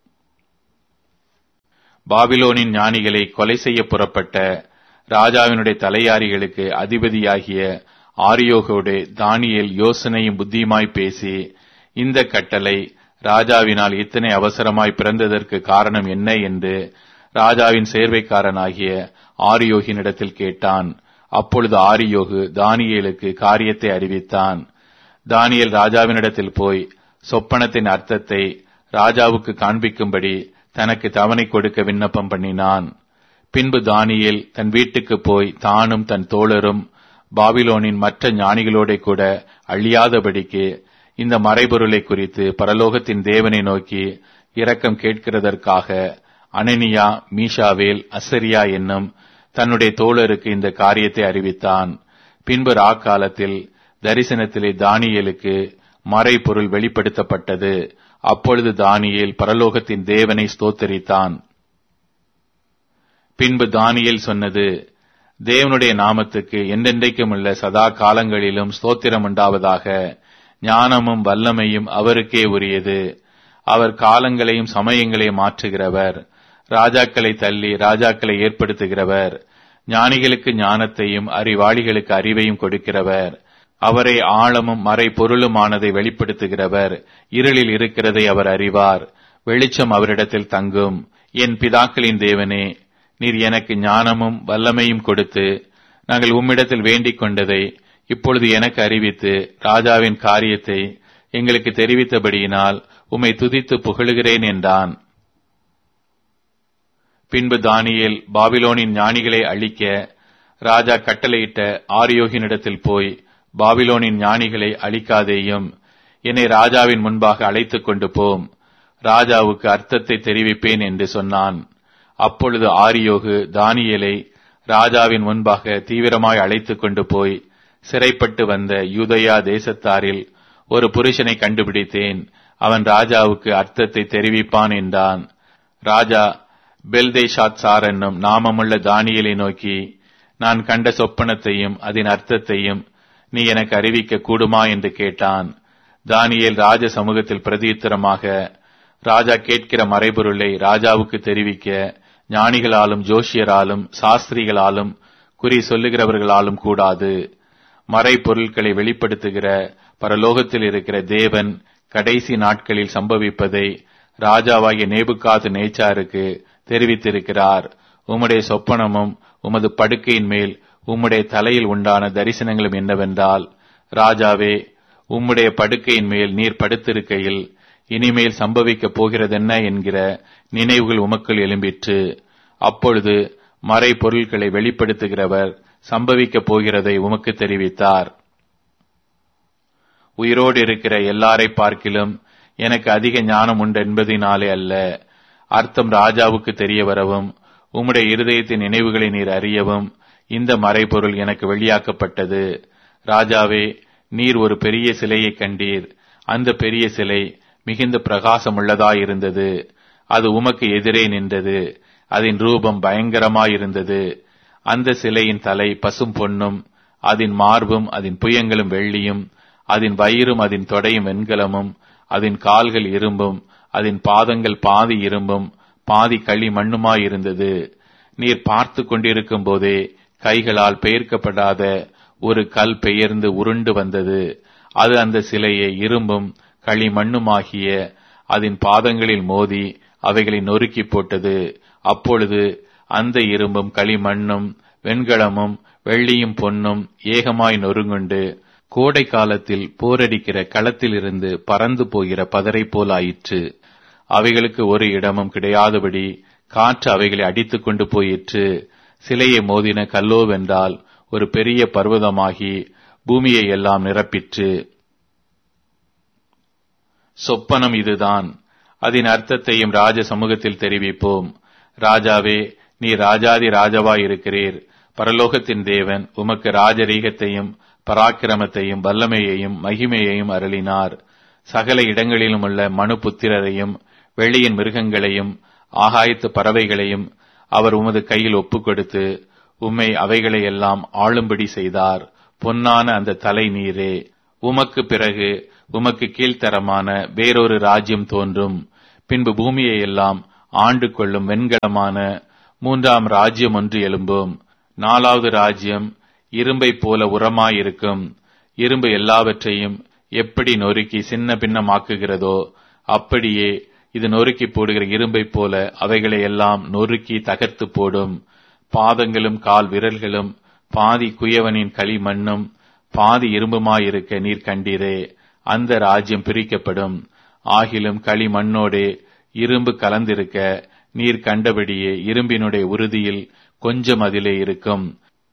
பாபிலோனின் ஞானிகளை கொலை செய்ய புறப்பட்ட ராஜாவினுடைய தலையாரிகளுக்கு அதிபதியாகிய ஆரியோகோடு தானியேல் யோசனையும் புத்தியுமாய் பேசி இந்த கட்டளை ராஜாவினால் இத்தனை அவசரமாய் பிறந்ததற்கு காரணம் என்ன என்று ராஜாவின் சேர்வைக்காரனாகிய ஆரியோகினிடத்தில் கேட்டான் அப்பொழுது ஆரியோகு தானியேலுக்கு காரியத்தை அறிவித்தான் தானியேல் ராஜாவினிடத்தில் போய் சொப்பனத்தின் அர்த்தத்தை ராஜாவுக்கு காண்பிக்கும்படி தனக்கு தவணை கொடுக்க விண்ணப்பம் பண்ணினான் பின்பு தானியேல் தன் வீட்டுக்கு போய் தானும் தன் தோழரும் பாபிலோனின் மற்ற ஞானிகளோட கூட அழியாதபடிக்கு இந்த மறைபொருளை குறித்து பரலோகத்தின் தேவனை நோக்கி இரக்கம் கேட்கிறதற்காக அனனியா மீஷாவேல் அசரியா என்னும் தன்னுடைய தோழருக்கு இந்த காரியத்தை அறிவித்தான் பின்பு ராக்காலத்தில் தரிசனத்திலே தானியேலுக்கு மறைபொருள் வெளிப்படுத்தப்பட்டது அப்பொழுது தானியேல் பரலோகத்தின் தேவனை ஸ்தோத்தரித்தான் பின்பு தானியேல் சொன்னது தேவனுடைய நாமத்துக்கு என்றென்றைக்கும் உள்ள சதா காலங்களிலும் ஸ்தோத்திரம் உண்டாவதாக ஞானமும் வல்லமையும் அவருக்கே உரியது அவர் காலங்களையும் சமயங்களையும் மாற்றுகிறவர் ராஜாக்களை தள்ளி ராஜாக்களை ஏற்படுத்துகிறவர் ஞானிகளுக்கு ஞானத்தையும் அறிவாளிகளுக்கு அறிவையும் கொடுக்கிறவர் அவரை ஆழமும் மறை பொருளுமானதை வெளிப்படுத்துகிறவர் இருளில் இருக்கிறதை அவர் அறிவார் வெளிச்சம் அவரிடத்தில் தங்கும் என் பிதாக்களின் தேவனே நீர் எனக்கு ஞானமும் வல்லமையும் கொடுத்து நாங்கள் உம்மிடத்தில் வேண்டிக் கொண்டதை இப்பொழுது எனக்கு அறிவித்து ராஜாவின் காரியத்தை எங்களுக்கு தெரிவித்தபடியினால் உம்மை துதித்து புகழுகிறேன் என்றான் பின்பு தானியேல் பாபிலோனின் ஞானிகளை அழிக்க ராஜா கட்டளையிட்ட ஆரியோகினிடத்தில் போய் பாபிலோனின் ஞானிகளை அழிக்காதேயும் என்னை ராஜாவின் முன்பாக அழைத்துக் கொண்டு போம் ராஜாவுக்கு அர்த்தத்தை தெரிவிப்பேன் என்று சொன்னான் அப்பொழுது ஆரியோகு தானியலை ராஜாவின் முன்பாக தீவிரமாய் அழைத்துக் கொண்டு போய் சிறைப்பட்டு வந்த யூதயா தேசத்தாரில் ஒரு புருஷனை கண்டுபிடித்தேன் அவன் ராஜாவுக்கு அர்த்தத்தை தெரிவிப்பான் என்றான் ராஜா பெல்தேஷாத் சார் என்னும் நாமமுள்ள தானியலை நோக்கி நான் கண்ட சொப்பனத்தையும் அதன் அர்த்தத்தையும் நீ எனக்கு அறிவிக்க கூடுமா என்று கேட்டான் தானியேல் ராஜ சமூகத்தில் பிரதியுத்தரமாக ராஜா கேட்கிற மறைபொருளை ராஜாவுக்கு தெரிவிக்க ஞானிகளாலும் ஜோஷியராலும் சாஸ்திரிகளாலும் குறி சொல்லுகிறவர்களாலும் கூடாது மறைபொருட்களை வெளிப்படுத்துகிற பரலோகத்தில் இருக்கிற தேவன் கடைசி நாட்களில் சம்பவிப்பதை ராஜாவாகிய நேபுகாது நேச்சாருக்கு தெரிவித்திருக்கிறார் உம்முடைய சொப்பனமும் உமது படுக்கையின் மேல் உம்முடைய தலையில் உண்டான தரிசனங்களும் என்னவென்றால் ராஜாவே உம்முடைய படுக்கையின் மேல் நீர் படுத்திருக்கையில் இனிமேல் சம்பவிக்கப் போகிறதென்ன என்கிற நினைவுகள் உமக்குள் எழும்பிற்று அப்பொழுது மறை பொருட்களை வெளிப்படுத்துகிறவர் சம்பவிக்கப் போகிறதை உமக்கு தெரிவித்தார் உயிரோடு இருக்கிற எல்லாரை பார்க்கிலும் எனக்கு அதிக ஞானம் உண்டு என்பதினாலே அல்ல அர்த்தம் ராஜாவுக்கு தெரிய வரவும் உம்முடைய இருதயத்தின் நினைவுகளை நீர் அறியவும் இந்த மறைபொருள் எனக்கு வெளியாக்கப்பட்டது ராஜாவே நீர் ஒரு பெரிய சிலையை கண்டீர் அந்த பெரிய சிலை மிகுந்த பிரகாசமுள்ளதாயிருந்தது அது உமக்கு எதிரே நின்றது அதன் ரூபம் பயங்கரமாயிருந்தது அந்த சிலையின் தலை பசும் பொன்னும் அதன் மார்பும் அதன் புயங்களும் வெள்ளியும் அதன் வயிறும் அதன் தொடையும் வெண்கலமும் அதன் கால்கள் இரும்பும் அதன் பாதங்கள் பாதி இரும்பும் பாதி களி மண்ணுமாயிருந்தது நீர் பார்த்து கொண்டிருக்கும் போதே கைகளால் பெயர்க்கப்படாத ஒரு கல் பெயர்ந்து உருண்டு வந்தது அது அந்த சிலையை இரும்பும் களி மண்ணுமாகிய அதன் பாதங்களில் மோதி அவைகளை நொறுக்கி போட்டது அப்பொழுது அந்த இரும்பும் களிமண்ணும் வெண்கலமும் வெள்ளியும் பொன்னும் ஏகமாய் நொறுங்குண்டு கோடை காலத்தில் போரடிக்கிற களத்திலிருந்து பறந்து போகிற பதரை போல் ஆயிற்று அவைகளுக்கு ஒரு இடமும் கிடையாதபடி காற்று அவைகளை அடித்துக் கொண்டு போயிற்று சிலையை மோதின கல்லோவென்றால் ஒரு பெரிய பர்வதமாகி பூமியை எல்லாம் நிரப்பிற்று சொப்பனம் இதுதான் அதன் அர்த்தத்தையும் ராஜ சமூகத்தில் தெரிவிப்போம் ராஜாவே நீ ராஜாதி ராஜாவாய் இருக்கிறீர் பரலோகத்தின் தேவன் உமக்கு ராஜரீகத்தையும் பராக்கிரமத்தையும் வல்லமையையும் மகிமையையும் அருளினார் சகல இடங்களிலும் உள்ள மனு புத்திரரையும் வெளியின் மிருகங்களையும் ஆகாயத்து பறவைகளையும் அவர் உமது கையில் ஒப்புக் கொடுத்து உம்மை அவைகளை எல்லாம் ஆளும்படி செய்தார் பொன்னான அந்த தலை நீரே உமக்கு பிறகு உமக்கு கீழ்த்தரமான வேறொரு ராஜ்யம் தோன்றும் பின்பு பூமியை எல்லாம் ஆண்டு கொள்ளும் வெண்கலமான மூன்றாம் ராஜ்யம் ஒன்று எழும்பும் நாலாவது ராஜ்யம் இரும்பைப் போல உரமாயிருக்கும் இரும்பு எல்லாவற்றையும் எப்படி நொறுக்கி சின்ன பின்னமாக்குகிறதோ அப்படியே இது நொறுக்கி போடுகிற இரும்பைப் போல அவைகளை எல்லாம் நொறுக்கி தகர்த்து போடும் பாதங்களும் கால் விரல்களும் பாதி குயவனின் களிமண்ணும் பாதி இரும்புமாயிருக்க நீர் கண்டீரே அந்த ராஜ்யம் பிரிக்கப்படும் ஆகிலும் களிமண்ணோடே இரும்பு கலந்திருக்க நீர் கண்டபடியே இரும்பினுடைய உறுதியில் கொஞ்சம் அதிலே இருக்கும்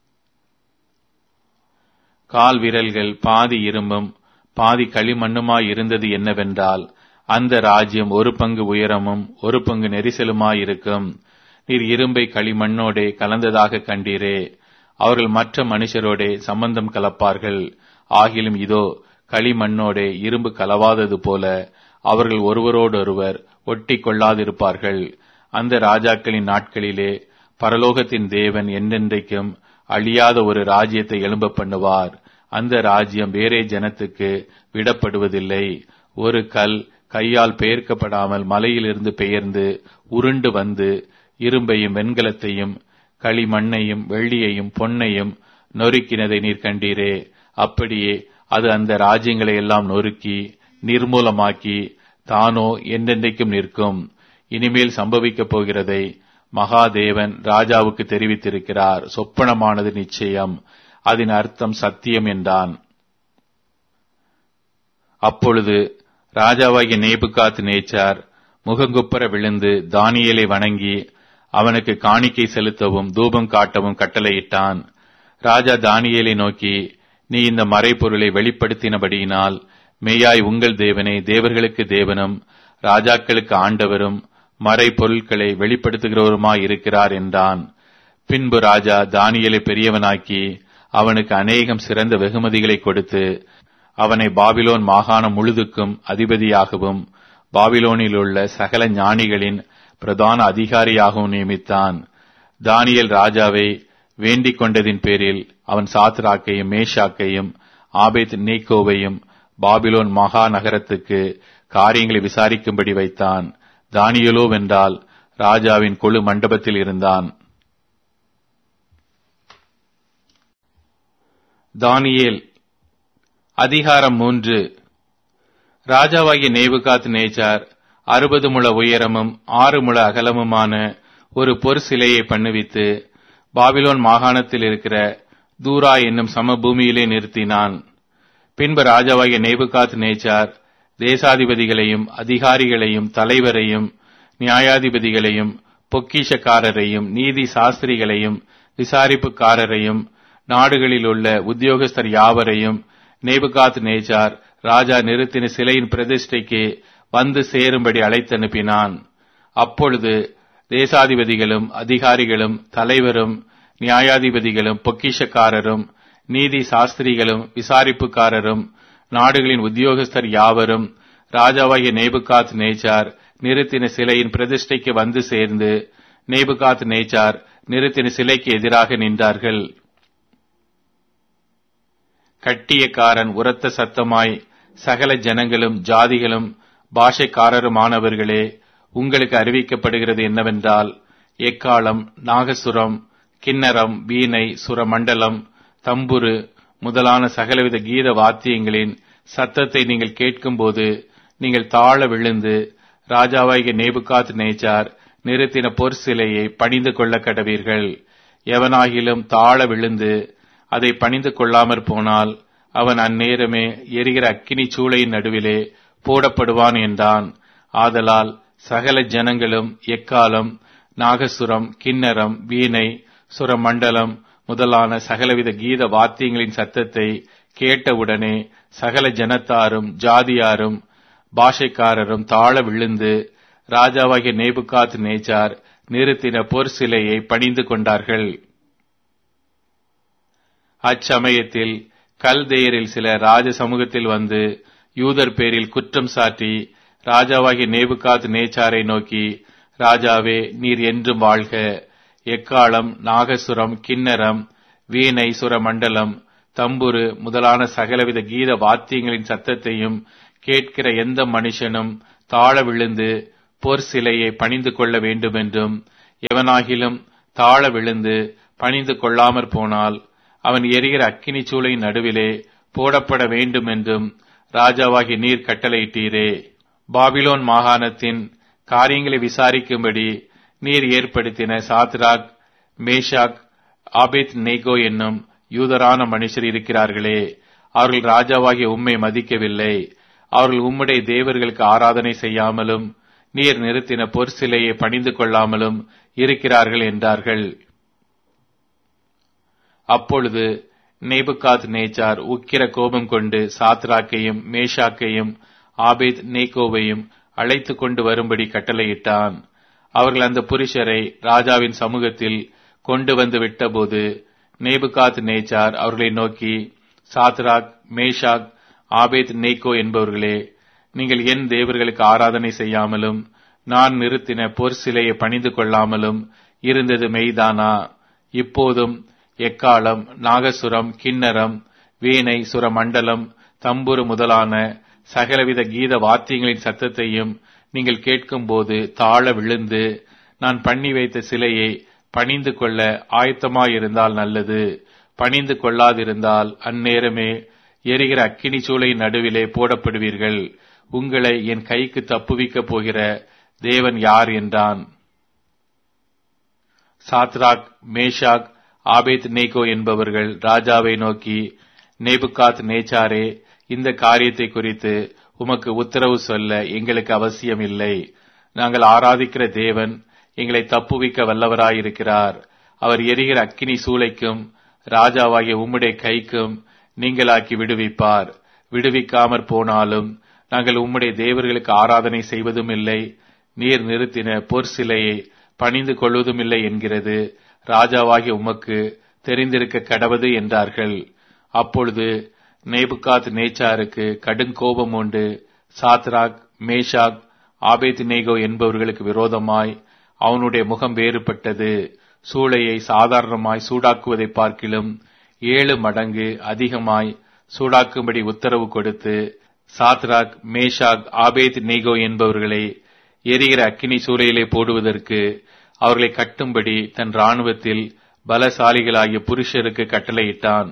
கால் விரல்கள் பாதி இரும்பும் பாதி களிமண்ணுமாய் இருந்தது என்னவென்றால் அந்த ராஜ்யம் ஒரு பங்கு உயரமும் ஒரு பங்கு நெரிசலுமாயிருக்கும் நீர் இரும்பை களிமண்ணோடே கலந்ததாக கண்டீரே அவர்கள் மற்ற மனுஷரோடே சம்பந்தம் கலப்பார்கள் ஆகிலும் இதோ களிமண்ணோடே இரும்பு கலவாதது போல அவர்கள் ஒருவரோடொருவர் ஒட்டி கொள்ளாதிருப்பார்கள் அந்த ராஜாக்களின் நாட்களிலே பரலோகத்தின் தேவன் என்றென்றைக்கும் அழியாத ஒரு ராஜ்யத்தை எழும்ப பண்ணுவார் அந்த ராஜ்யம் வேறே ஜனத்துக்கு விடப்படுவதில்லை ஒரு கல் கையால் பெயர்க்கப்படாமல் மலையிலிருந்து பெயர்ந்து உருண்டு வந்து இரும்பையும் வெண்கலத்தையும் களிமண்ணையும் வெள்ளியையும் பொன்னையும் நொறுக்கினதை நீர் கண்டீரே அப்படியே அது அந்த ராஜ்யங்களை எல்லாம் நொறுக்கி நிர்மூலமாக்கி தானோ என்றென்றைக்கும் நிற்கும் இனிமேல் சம்பவிக்கப் போகிறதை மகாதேவன் ராஜாவுக்கு தெரிவித்திருக்கிறார் சொப்பனமானது நிச்சயம் அதன் அர்த்தம் சத்தியம் என்றான் அப்பொழுது ராஜாவாகிய நேபுகாத் நேச்சார் முகங்குப்புற விழுந்து தானியலை வணங்கி அவனுக்கு காணிக்கை செலுத்தவும் தூபம் காட்டவும் கட்டளையிட்டான் ராஜா தானியலை நோக்கி நீ இந்த மறைப்பொருளை வெளிப்படுத்தினபடியினால் மெய்யாய் உங்கள் தேவனே தேவர்களுக்கு தேவனும் ராஜாக்களுக்கு ஆண்டவரும் மறைப்பொருட்களை வெளிப்படுத்துகிறவருமாய் இருக்கிறார் என்றான் பின்பு ராஜா தானியலை பெரியவனாக்கி அவனுக்கு அநேகம் சிறந்த வெகுமதிகளை கொடுத்து அவனை பாபிலோன் மாகாணம் முழுதுக்கும் அதிபதியாகவும் பாபிலோனில் உள்ள சகல ஞானிகளின் பிரதான அதிகாரியாகவும் நியமித்தான் தானியல் ராஜாவை வேண்டிக் கொண்டதின் பேரில் அவன் சாத்ராக்கையும் மேஷாக்கையும் ஆபேத் நீக்கோவையும் பாபிலோன் மகா நகரத்துக்கு காரியங்களை விசாரிக்கும்படி வைத்தான் தானியலோ வென்றால் ராஜாவின் கொழு மண்டபத்தில் இருந்தான் தானியேல் அதிகாரம் மூன்று ராஜாவாகிய நேபுகாத் நேச்சார் அறுபது முழ உயரமும் ஆறு முழ அகலமுமான ஒரு பொற் சிலையை பண்ணுவித்து பாபிலோன் மாகாணத்தில் இருக்கிற தூரா என்னும் சமபூமியிலே நிறுத்தினான் பின்பு ராஜாவாகிய நேபுகாத் நேச்சார் தேசாதிபதிகளையும் அதிகாரிகளையும் தலைவரையும் நியாயாதிபதிகளையும் பொக்கிஷக்காரரையும் நீதி சாஸ்திரிகளையும் விசாரிப்புக்காரரையும் நாடுகளில் உள்ள உத்தியோகஸ்தர் யாவரையும் நேபுகாத் நேச்சார் ராஜா நிறுத்தின சிலையின் பிரதிஷ்டைக்கு வந்து சேரும்படி அழைத்தனுப்பினான் அப்பொழுது தேசாதிபதிகளும் அதிகாரிகளும் தலைவரும் நியாயாதிபதிகளும் பொக்கிஷக்காரரும் நீதி சாஸ்திரிகளும் விசாரிப்புக்காரரும் நாடுகளின் உத்தியோகஸ்தர் யாவரும் ராஜாவாகிய நேபுகாத் நேச்சார் நிறுத்தின சிலையின் பிரதிஷ்டைக்கு வந்து சேர்ந்து நேபுகாத் நேச்சார் நிறுத்தின சிலைக்கு எதிராக நின்றார்கள் கட்டியக்காரன் உரத்த சத்தமாய் சகல ஜனங்களும் ஜாதிகளும் பாஷைக்காரருமானவர்களே உங்களுக்கு அறிவிக்கப்படுகிறது என்னவென்றால் எக்காலம் நாகசுரம் கிண்ணரம் வீணை சுரமண்டலம் தம்புரு முதலான சகலவித கீத வாத்தியங்களின் சத்தத்தை நீங்கள் கேட்கும்போது நீங்கள் தாழ விழுந்து ராஜாவாகிய நேபுகாத் நேச்சார் நிறுத்தின பொற் சிலையை பணிந்து கொள்ள கடவீர்கள் எவனாகிலும் தாழ விழுந்து அதை பணிந்து கொள்ளாமற் போனால் அவன் அந்நேரமே எரிகிற அக்கினி சூளையின் நடுவிலே போடப்படுவான் என்றான் ஆதலால் சகல ஜனங்களும் எக்காலம் நாகசுரம் கிண்ணரம் வீணை சுரமண்டலம் முதலான சகலவித கீத வாத்தியங்களின் சத்தத்தை கேட்டவுடனே சகல ஜனத்தாரும் ஜாதியாரும் பாஷைக்காரரும் தாழ விழுந்து ராஜாவாகிய நேபுகாத் நேச்சார் நிறுத்தின பொற் சிலையை பணிந்து கொண்டார்கள் அச்சமயத்தில் கல்தேயரில் சில ராஜ சமூகத்தில் வந்து யூதர் பேரில் குற்றம் சாட்டி ராஜாவாகிய நேபுகாத் நேச்சாரை நோக்கி ராஜாவே நீர் என்றும் வாழ்க எக்காலம் நாகசுரம் கிண்ணரம் வீணை சுரமண்டலம் தம்புரு முதலான சகலவித கீத வாத்தியங்களின் சத்தத்தையும் கேட்கிற எந்த மனுஷனும் தாழ விழுந்து பொற் சிலையை பணிந்து கொள்ள வேண்டுமென்றும் எவனாகிலும் தாழ விழுந்து பணிந்து கொள்ளாமற் போனால் அவன் எரிகிற அக்கினி சூளை நடுவிலே போடப்பட வேண்டுமென்றும் ராஜாவாகி நீர் கட்டளையிட்டீரே பாபிலோன் மாகாணத்தின் காரியங்களை விசாரிக்கும்படி நீர் ஏற்படுத்தின சாத்ராக் மேஷாக் ஆபேத் நேகோ என்னும் யூதரான மனுஷர் இருக்கிறார்களே அவர்கள் ராஜாவாகிய உம்மை மதிக்கவில்லை அவர்கள் உம்முடைய தேவர்களுக்கு ஆராதனை செய்யாமலும் நீர் நிறுத்தின பொற் சிலையை பணிந்து கொள்ளாமலும் இருக்கிறார்கள் என்றார்கள் அப்பொழுது நேபுகாத் நேச்சார் உக்கிர கோபம் கொண்டு சாத்ராக்கையும் மேஷாக்கையும் ஆபேத் நேகோவையும் அழைத்து கொண்டு வரும்படி கட்டளையிட்டான் அவர்கள் அந்த புருஷரை ராஜாவின் சமூகத்தில் கொண்டு வந்து விட்டபோது நேபுகாத் நேச்சார் அவர்களை நோக்கி சாத்ராக் மேஷாக் ஆபேத் நேகோ என்பவர்களே நீங்கள் என் தேவர்களுக்கு ஆராதனை செய்யாமலும் நான் நிறுத்தின பொற் சிலையை பணிந்து கொள்ளாமலும் இருந்தது மெய்தானா இப்போதும் எக்காலம் நாகசுரம் கிண்ணரம் வீணை சுரமண்டலம் தம்புரு முதலான சகலவித கீத வாத்தியங்களின் சத்தத்தையும் நீங்கள் கேட்கும்போது தாழ விழுந்து நான் பண்ணி வைத்த சிலையை பணிந்து கொள்ள ஆயத்தமாயிருந்தால் நல்லது பணிந்து கொள்ளாதிருந்தால் அந்நேரமே எரிகிற அக்கினி சூளை நடுவிலே போடப்படுவீர்கள் உங்களை என் கைக்கு தப்புவிக்கப் போகிற தேவன் யார் என்றான் சாத்ராக் மேஷாக் ஆபேத் நேகோ என்பவர்கள் ராஜாவை நோக்கி நேபுகாத் நேச்சாரே இந்த காரியத்தை குறித்து உமக்கு உத்தரவு சொல்ல எங்களுக்கு அவசியம் இல்லை நாங்கள் ஆராதிக்கிற தேவன் எங்களை தப்புவிக்க வல்லவராயிருக்கிறார் அவர் எரிகிற அக்கினி சூளைக்கும் ராஜாவாகிய உம்முடைய கைக்கும் நீங்களாக்கி விடுவிப்பார் விடுவிக்காமற் போனாலும் நாங்கள் உம்முடைய தேவர்களுக்கு ஆராதனை செய்வதும் இல்லை நீர் நிறுத்தின பொற் சிலையை பணிந்து கொள்வதும் இல்லை என்கிறது ராஜாவாகிய உமக்கு தெரிந்திருக்க கடவது என்றார்கள் அப்பொழுது நேபுகாத் நேச்சாருக்கு கடுங்கோபம் உண்டு சாத்ராக் மேஷாக் ஆபேத் நேகோ என்பவர்களுக்கு விரோதமாய் அவனுடைய முகம் வேறுபட்டது சூளையை சாதாரணமாய் சூடாக்குவதை பார்க்கிலும் ஏழு மடங்கு அதிகமாய் சூடாக்கும்படி உத்தரவு கொடுத்து சாத்ராக் மேஷாக் ஆபேத் நேகோ என்பவர்களை எரிகிற அக்கினி சூளையிலே போடுவதற்கு அவர்களை கட்டும்படி தன் ராணுவத்தில் பலசாலிகளாகிய புருஷருக்கு கட்டளையிட்டான்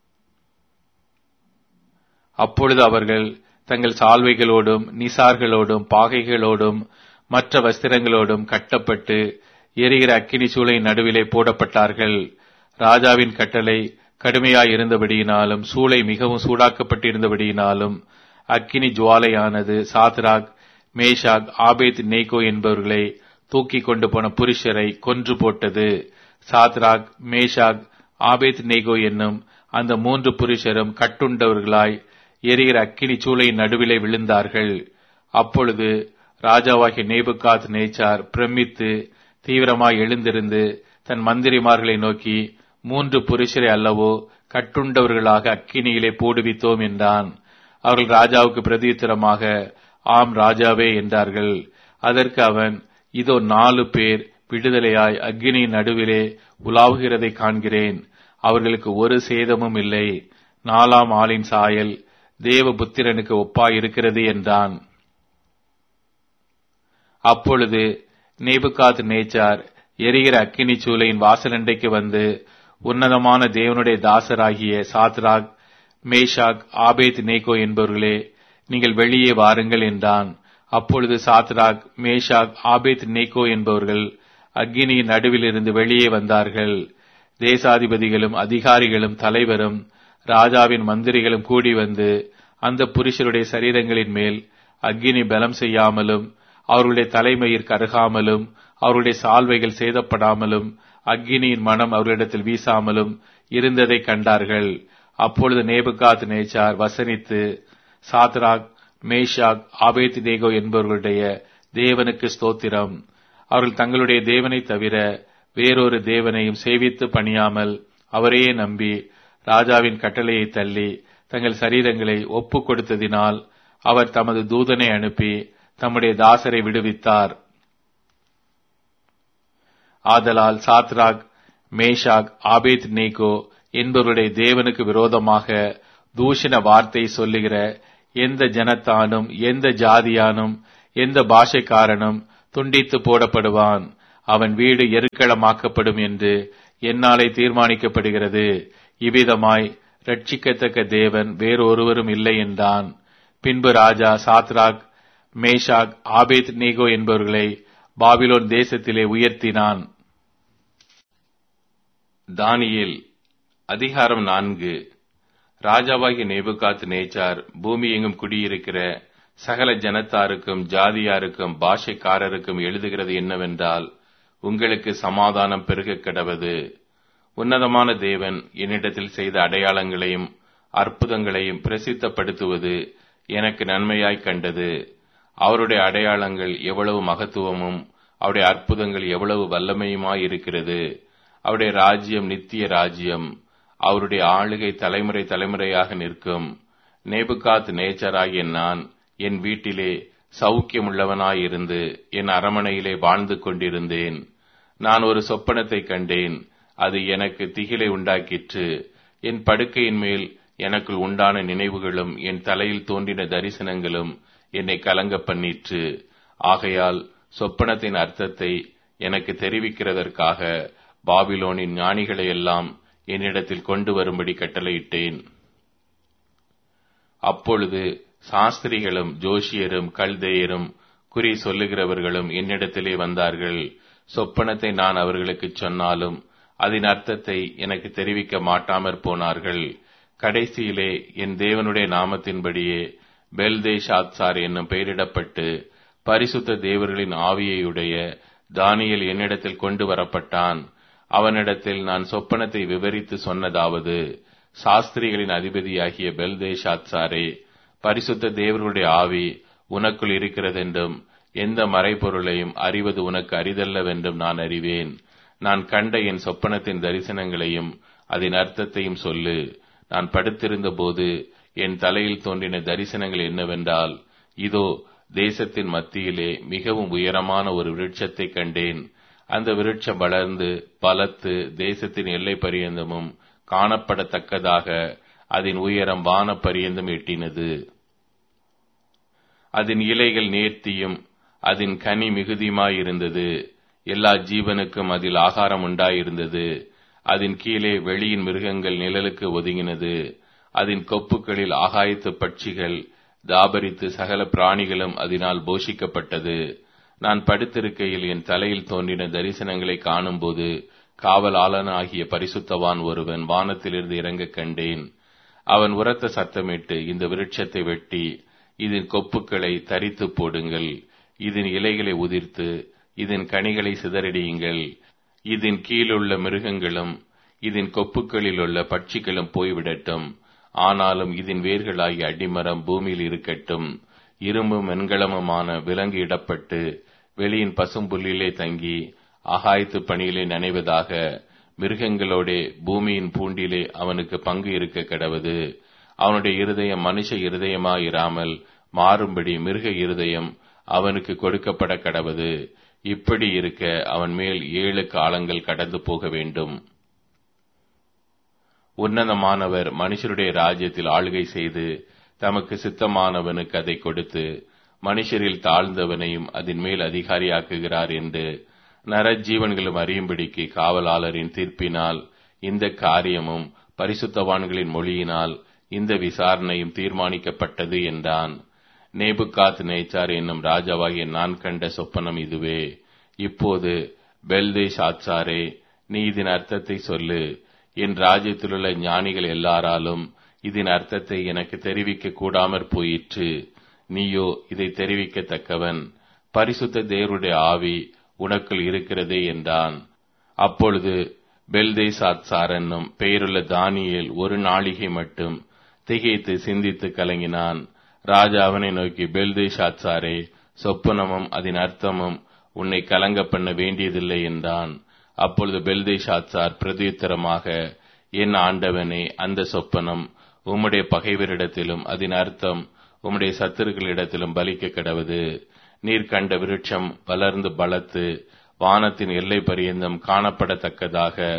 அப்பொழுது அவர்கள் தங்கள் சால்வைகளோடும் நிசார்களோடும் பாகைகளோடும் மற்ற வஸ்திரங்களோடும் கட்டப்பட்டு எரிகிற அக்கினி சூளை நடுவிலே போடப்பட்டார்கள் ராஜாவின் கட்டளை கடுமையாயிருந்தபடியினாலும் சூளை மிகவும் சூடாக்கப்பட்டிருந்தபடியினாலும் அக்கினி ஜுவாலையானது சாத்ராக் மேஷாக் ஆபேத் நேகோ என்பவர்களை தூக்கி கொண்டு போன புருஷரை கொன்று போட்டது சாத்ராக் மேஷாக் ஆபேத் நேகோ என்னும் அந்த மூன்று புருஷரும் கட்டுண்டவர்களாய் எரிகிற அக்கினி சூளையின் நடுவிலே விழுந்தார்கள் அப்பொழுது ராஜாவாகிய நேபுகாத் நேச்சார் பிரமித்து தீவிரமாய் எழுந்திருந்து தன் மந்திரிமார்களை நோக்கி மூன்று புருஷரை அல்லவோ கட்டுண்டவர்களாக அக்கினியிலே போடுவித்தோம் என்றான் அவர்கள் ராஜாவுக்கு பிரதியுத்தரமாக ஆம் ராஜாவே என்றார்கள் அதற்கு அவன் இதோ நாலு பேர் விடுதலையாய் அக்னியின் நடுவிலே உலாவுகிறதை காண்கிறேன் அவர்களுக்கு ஒரு சேதமும் இல்லை நாலாம் ஆளின் சாயல் தேவபுத்திரனுக்கு ஒப்பாய் இருக்கிறது என்றான் அப்பொழுது நேபுகாத் நேச்சார் எரிகிற அக்கினி சூளையின் வாசலண்டைக்கு வந்து உன்னதமான தேவனுடைய தாசராகிய சாத்ராக் மேஷாக் ஆபேத் நேகோ என்பவர்களே நீங்கள் வெளியே வாருங்கள் என்றான் அப்பொழுது சாத்ராக் மேஷாக் ஆபேத் நேகோ என்பவர்கள் அக்னியின் நடுவிலிருந்து வெளியே வந்தார்கள் தேசாதிபதிகளும் அதிகாரிகளும் தலைவரும் ராஜாவின் மந்திரிகளும் கூடி வந்து அந்த புருஷருடைய சரீரங்களின் மேல் அக்னி பலம் செய்யாமலும் அவர்களுடைய தலைமயிர் கருகாமலும் அவருடைய சால்வைகள் சேதப்படாமலும் அக்னியின் மனம் அவர்களிடத்தில் வீசாமலும் இருந்ததை கண்டார்கள் அப்பொழுது நேபுகாத் நேச்சார் வசனித்து சாத்ராக் மேஷாக் ஆபேத் தேகோ என்பவர்களுடைய தேவனுக்கு ஸ்தோத்திரம் அவர்கள் தங்களுடைய தேவனை தவிர வேறொரு தேவனையும் சேவித்து பணியாமல் அவரையே நம்பி ராஜாவின் கட்டளையை தள்ளி தங்கள் சரீரங்களை ஒப்பு கொடுத்ததினால் அவர் தமது தூதனை அனுப்பி தம்முடைய தாசரை விடுவித்தார் ஆதலால் சாத்ராக் மேஷாக் ஆபேத் நேகோ என்பவருடைய தேவனுக்கு விரோதமாக தூஷண வார்த்தை சொல்லுகிற எந்த ஜனத்தானும் எந்த ஜாதியானும் எந்த பாஷைக்காரனும் துண்டித்து போடப்படுவான் அவன் வீடு எருக்களமாக்கப்படும் என்று என்னாலே தீர்மானிக்கப்படுகிறது இவ்விதமாய் ரட்சிக்கத்தக்க தேவன் வேறொருவரும் இல்லை என்றான் பின்பு ராஜா சாத்ராக் மேஷாக் ஆபேத் நீகோ என்பவர்களை பாபிலோன் தேசத்திலே உயர்த்தினான் தானியேல் அதிகாரம் நான்கு ராஜாவாகிய நேபுகாத் நேச்சார் பூமி எங்கும் குடியிருக்கிற சகல ஜனத்தாருக்கும் ஜாதியாருக்கும் பாஷைக்காரருக்கும் எழுதுகிறது என்னவென்றால் உங்களுக்கு சமாதானம் பெருகக் கிடவது உன்னதமான தேவன் என்னிடத்தில் செய்த அடையாளங்களையும் அற்புதங்களையும் பிரசித்தப்படுத்துவது எனக்கு நன்மையாய் கண்டது அவருடைய அடையாளங்கள் எவ்வளவு மகத்துவமும் அவருடைய அற்புதங்கள் எவ்வளவு வல்லமையுமாய் இருக்கிறது அவருடைய ராஜ்யம் நித்திய ராஜ்யம் அவருடைய ஆளுகை தலைமுறை தலைமுறையாக நிற்கும் நேபுகாத் நேச்சராகிய நான் என் வீட்டிலே சௌக்கியமுள்ளவனாயிருந்து என் அரமனையிலே வாழ்ந்து கொண்டிருந்தேன் நான் ஒரு சொப்பனத்தை கண்டேன் அது எனக்கு திகிலை உண்டாக்கிற்று என் படுக்கையின் மேல் எனக்குள் உண்டான நினைவுகளும் என் தலையில் தோன்றின தரிசனங்களும் என்னை கலங்க பண்ணிற்று ஆகையால் சொப்பனத்தின் அர்த்தத்தை எனக்கு தெரிவிக்கிறதற்காக பாபிலோனின் ஞானிகளை எல்லாம் என்னிடத்தில் கொண்டு வரும்படி கட்டளையிட்டேன் அப்பொழுது சாஸ்திரிகளும் ஜோஷியரும் கல்தேயரும் குறி சொல்லுகிறவர்களும் என்னிடத்திலே வந்தார்கள் சொப்பனத்தை நான் அவர்களுக்கு சொன்னாலும் அதன் அர்த்தத்தை எனக்கு தெரிவிக்க மாட்டாமற் போனார்கள் கடைசியிலே என் தேவனுடைய நாமத்தின்படியே பெல்தேஷாத்சார் என்னும் பெயரிடப்பட்டு பரிசுத்த தேவர்களின் ஆவியையுடைய தானியல் என்னிடத்தில் கொண்டு வரப்பட்டான் அவனிடத்தில் நான் சொப்பனத்தை விவரித்து சொன்னதாவது சாஸ்திரிகளின் அதிபதியாகிய பெல்தேஷாத்சாரே பரிசுத்த தேவர்களுடைய ஆவி உனக்குள் இருக்கிறதென்றும் எந்த மறைபொருளையும் அறிவது உனக்கு அரிதல்லவென்றும் நான் அறிவேன் நான் கண்ட என் சொப்பனத்தின் தரிசனங்களையும் அதன் அர்த்தத்தையும் சொல்லு நான் படுத்திருந்த போது என் தலையில் தோன்றின தரிசனங்கள் என்னவென்றால் இதோ தேசத்தின் மத்தியிலே மிகவும் உயரமான ஒரு விருட்சத்தை கண்டேன் அந்த விருட்சம் வளர்ந்து பலத்து தேசத்தின் எல்லை பரியந்தமும் காணப்படத்தக்கதாக அதன் உயரம் வான பரியந்தம் எட்டினது அதன் இலைகள் நேர்த்தியும் அதன் கனி மிகுதியுமாயிருந்தது எல்லா ஜீவனுக்கும் அதில் ஆகாரம் உண்டாயிருந்தது அதன் கீழே வெளியின் மிருகங்கள் நிழலுக்கு ஒதுங்கினது அதன் கொப்புகளில் ஆகாயத்து பட்சிகள் தாபரித்து சகல பிராணிகளும் அதனால் போஷிக்கப்பட்டது நான் படுத்திருக்கையில் என் தலையில் தோன்றின தரிசனங்களை காணும்போது காவலாளன் ஆகிய பரிசுத்தவான் ஒருவன் வானத்திலிருந்து இறங்க கண்டேன் அவன் உரத்த சத்தமிட்டு இந்த விருட்சத்தை வெட்டி இதன் கொப்புக்களை தரித்து போடுங்கள் இதன் இலைகளை உதிர்த்து இதன் கனிகளை சிதறடியுங்கள் இதன் கீழுள்ள மிருகங்களும் இதன் கொப்புக்களில் உள்ள பட்சிகளும் போய்விடட்டும் ஆனாலும் இதன் வேர்களாகிய அடிமரம் பூமியில் இருக்கட்டும் இரும்பும் வெண்கலமுமான விலங்கு இடப்பட்டு வெளியின் பசும்புல்லிலே தங்கி ஆகாயத்து பணியிலே நனைவதாக மிருகங்களோடே பூமியின் பூண்டிலே அவனுக்கு பங்கு இருக்க கிடவது அவனுடைய இருதயம் மனுஷ இருதயமாயிராமல் மாறும்படி மிருக இருதயம் அவனுக்கு கொடுக்கப்பட கடவது இப்படி இருக்க அவன் மேல் ஏழு காலங்கள் கடந்து போக வேண்டும் உன்னதமானவர் மனுஷருடைய ராஜ்யத்தில் ஆளுகை செய்து தமக்கு சித்தமானவனுக்கு அதை கொடுத்து மனுஷரில் தாழ்ந்தவனையும் அதன் மேல் அதிகாரியாக்குகிறார் என்று நரஜீவன்களும் அறியும்படிக்கு காவலாளரின் தீர்ப்பினால் இந்த காரியமும் பரிசுத்தவான்களின் மொழியினால் இந்த விசாரணையும் தீர்மானிக்கப்பட்டது என்றான் நேபுகாத் நேச்சார் என்னும் ராஜாவாகிய நான் கண்ட சொப்பனம் இதுவே இப்போது பெல்தேஷ் ஆச்சாரே நீ இதன் அர்த்தத்தை சொல்லு என் ராஜ்யத்திலுள்ள ஞானிகள் எல்லாராலும் இதன் அர்த்தத்தை எனக்கு தெரிவிக்க கூடாமற் போயிற்று நீயோ இதை தெரிவிக்கத்தக்கவன் பரிசுத்த தேவருடைய ஆவி உனக்குள் இருக்கிறதே என்றான் அப்பொழுது பெல்தேசாத்சார் என்னும் பெயருள்ள தானியேல் ஒரு நாளிகை மட்டும் திகைத்து சிந்தித்து கலங்கினான் ராஜா அவனை நோக்கி பெல்தேஷாத்சாரே சொப்பனமும் அதன் அர்த்தமும் உன்னை கலங்க பண்ண வேண்டியதில்லை என்றான் அப்பொழுது பெல்தேஷாத்சார் பிரதியுத்தரமாக என் ஆண்டவனே அந்த சொப்பனம் உம்முடைய பகைவரிடத்திலும் அதன் அர்த்தம் உம்முடைய சத்துருக்களிடத்திலும் பலிக்க கிடவது நீர் கண்ட விருட்சம் வளர்ந்து பலத்து வானத்தின் எல்லை பரியந்தம் காணப்படத்தக்கதாக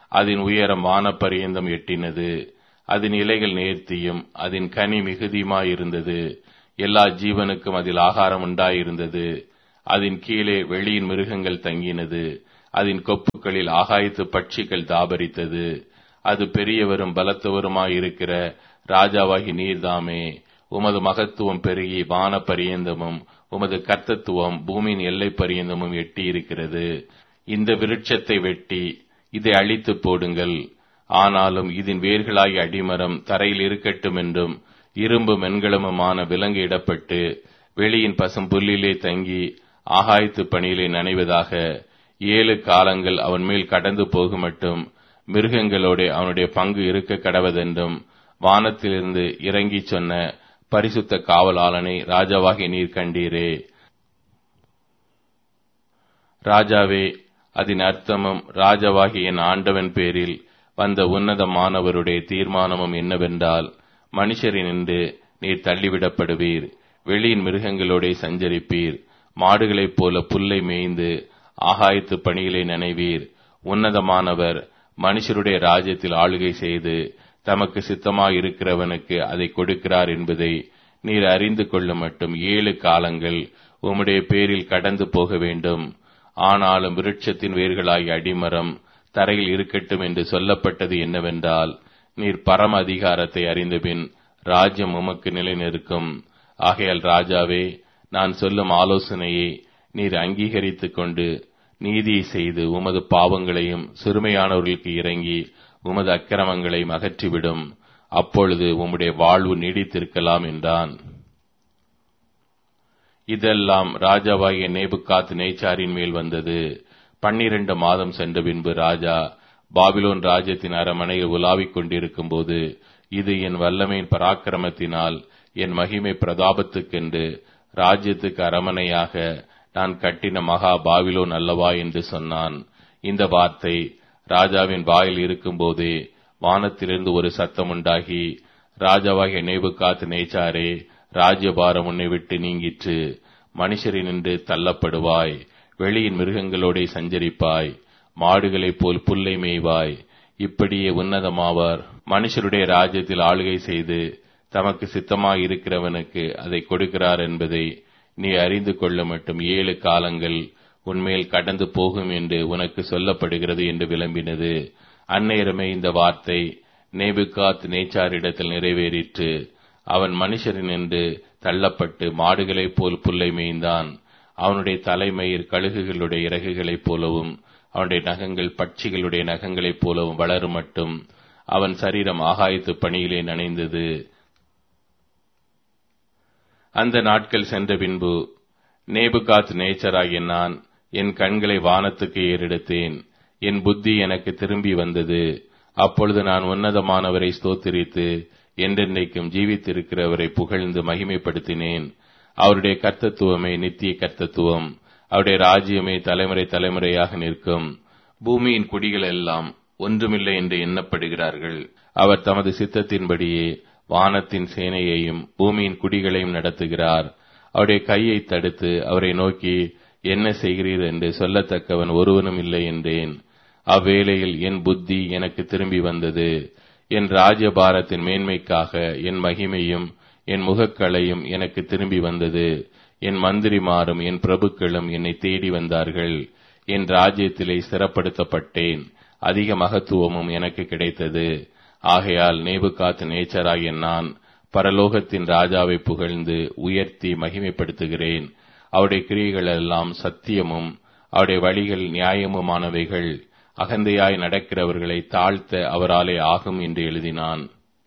அதன் உயரம் வானப்பரியந்தம் எட்டினது அதன் இலைகள் நேர்த்தியும் அதன் கனி மிகுதியுமாயிருந்தது எல்லா ஜீவனுக்கும் அதில் ஆகாரம் உண்டாயிருந்தது அதன் கீழே வெளியின் மிருகங்கள் தங்கினது அதன் கொப்புகளில் ஆகாயத்து பட்சிகள் தாபரித்தது அது பெரியவரும் பலத்தவருமாயிருக்கிற ராஜாவாகி நீர்தாமே உமது மகத்துவம் பெருகி வான பரியந்தமும் உமது கர்த்தத்துவம் பூமியின் எல்லை பரியந்தமும் எட்டி இருக்கிறது இந்த விருட்சத்தை வெட்டி இதை அழித்து போடுங்கள் ஆனாலும் இதன் வேர்களாகி அடிமரம் தரையில் இருக்கட்டும் என்றும் இரும்பு மென்கலமுமான விலங்கு இடப்பட்டு வெளியின் பசும் புல்லிலே தங்கி ஆகாயத்து பணியிலே நனைவதாக ஏழு காலங்கள் அவன் மேல் கடந்து போகுமட்டும் மிருகங்களோட அவனுடைய பங்கு இருக்க கடவதென்றும் வானத்திலிருந்து இறங்கி சொன்ன பரிசுத்த காவலாளனை ராஜாவாகி நீர் கண்டீரே ராஜாவே அதன் அர்த்தமும் ராஜாவாகி என் ஆண்டவன் பேரில் வந்த உன்னதமானவருடைய தீர்மானமும் என்னவென்றால் மனுஷரினின்று நீர் தள்ளிவிடப்படுவீர் வெளியின் மிருகங்களோட சஞ்சரிப்பீர் மாடுகளைப் போல புல்லை மேய்ந்து ஆகாயத்து பணியிலே நினைவீர் உன்னதமானவர் மனுஷருடைய ராஜ்யத்தில் ஆளுகை செய்து தமக்கு சித்தமாயிருக்கிறவனுக்கு அதை கொடுக்கிறார் என்பதை நீர் அறிந்து கொள்ள மட்டும் ஏழு காலங்கள் உம்முடைய பேரில் கடந்து போக வேண்டும் ஆனாலும் விருட்சத்தின் வேர்களாகிய அடிமரம் தரையில் இருக்கட்டும் என்று சொல்லப்பட்டது என்னவென்றால் நீர் பரம அதிகாரத்தை அறிந்தபின் ராஜ்யம் உமக்கு நிலைநிற்கும் ஆகையால் ராஜாவே நான் சொல்லும் ஆலோசனையை நீர் அங்கீகரித்துக் கொண்டு நீதியை செய்து உமது பாவங்களையும் சிறுமையானவர்களுக்கு இறங்கி உமது அக்கிரமங்களை அகற்றிவிடும் அப்பொழுது உம்முடைய வாழ்வு நீடித்திருக்கலாம் என்றான் இதெல்லாம் ராஜாவாகிய நேபுகாத் நேச்சாரின் மேல் வந்தது பன்னிரண்டு மாதம் சென்ற பின்பு ராஜா பாபிலோன் ராஜ்யத்தின் அரமனையில் உலாவிக் கொண்டிருக்கும் போது இது என் வல்லமையின் பராக்கிரமத்தினால் என் மகிமை பிரதாபத்துக்கென்று ராஜ்யத்துக்கு அரமனையாக நான் கட்டின மகா பாபிலோன் அல்லவா என்று சொன்னான் இந்த வார்த்தை ராஜாவின் வாயில் இருக்கும்போதே வானத்திலிருந்து ஒரு சத்தம் உண்டாகி ராஜாவாகிய நேபுகாத் நேச்சாரே ராஜ்யபாரம் உன்னை விட்டு நீங்கிற்று மனுஷரினின்று தள்ளப்படுவாய் வெளியின் மிருகங்களோட சஞ்சரிப்பாய் மாடுகளைப் போல் புல்லை மேய்வாய் இப்படியே உன்னதமாவார் மனுஷருடைய ராஜ்யத்தில் ஆளுகை செய்து தமக்கு சித்தமாய் இருக்கிறவனுக்கு அதை கொடுக்கிறார் என்பதை நீ அறிந்து கொள்ள மட்டும் ஏழு காலங்கள் உன்மேல் கடந்து போகும் என்று உனக்கு சொல்லப்படுகிறது என்று விளம்பினது அந்நேரமே இந்த வார்த்தை நேபுகாத் நேச்சாரிடத்தில் நிறைவேறிற்று அவன் மனுஷரின் என்று தள்ளப்பட்டு மாடுகளைப் போல் புல்லை மேய்ந்தான் அவனுடைய தலைமயிர் கழுகுகளுடைய இறகுகளைப் போலவும் அவனுடைய நகங்கள் பட்சிகளுடைய நகங்களைப் போலவும் வளரும் மட்டும் அவன் சரீரம் ஆகாயத்து பணியிலே நனைந்தது அந்த நாட்கள் சென்ற பின்பு நேபுகாத் நேச்சராகிய நான் என் கண்களை வானத்துக்கு ஏறெடுத்தேன் என் புத்தி எனக்கு திரும்பி வந்தது அப்பொழுது நான் உன்னதமானவரை ஸ்தோத்திரித்து என்றென்றைக்கும் ஜீவித்திருக்கிறவரை புகழ்ந்து மகிமைப்படுத்தினேன் அவருடைய கர்த்தத்துவமே நித்திய கர்த்தத்துவம் அவருடைய ராஜ்யமே தலைமுறை தலைமுறையாக நிற்கும் பூமியின் குடிகள் எல்லாம் ஒன்றுமில்லை என்று எண்ணப்படுகிறார்கள் அவர் தமது சித்தத்தின்படியே வானத்தின் சேனையையும் பூமியின் குடிகளையும் நடத்துகிறார் அவருடைய கையை தடுத்து அவரை நோக்கி என்ன செய்கிறீர் என்று சொல்லத்தக்கவன் ஒருவனும் இல்லை என்றேன் அவ்வேளையில் என் புத்தி எனக்கு திரும்பி வந்தது என் ராஜ்யபாரத்தின் மேன்மைக்காக என் மகிமையும் என் முகக்களையும் எனக்கு திரும்பி வந்தது என் மந்திரிமாரும் என் பிரபுக்களும் என்னை தேடி வந்தார்கள் என் ராஜ்யத்திலே சிறப்படுத்தப்பட்டேன் அதிக மகத்துவமும் எனக்கு கிடைத்தது ஆகையால் நேபுகாத் நேச்சராகிய நான் பரலோகத்தின் ராஜாவை புகழ்ந்து உயர்த்தி மகிமைப்படுத்துகிறேன் அவருடைய கிரியைகள் எல்லாம் சத்தியமும் அவருடைய வழிகள் நியாயமுமானவைகள் அகந்தையாய் நடக்கிறவர்களை தாழ்த்த அவராலே ஆகும் என்று எழுதினான்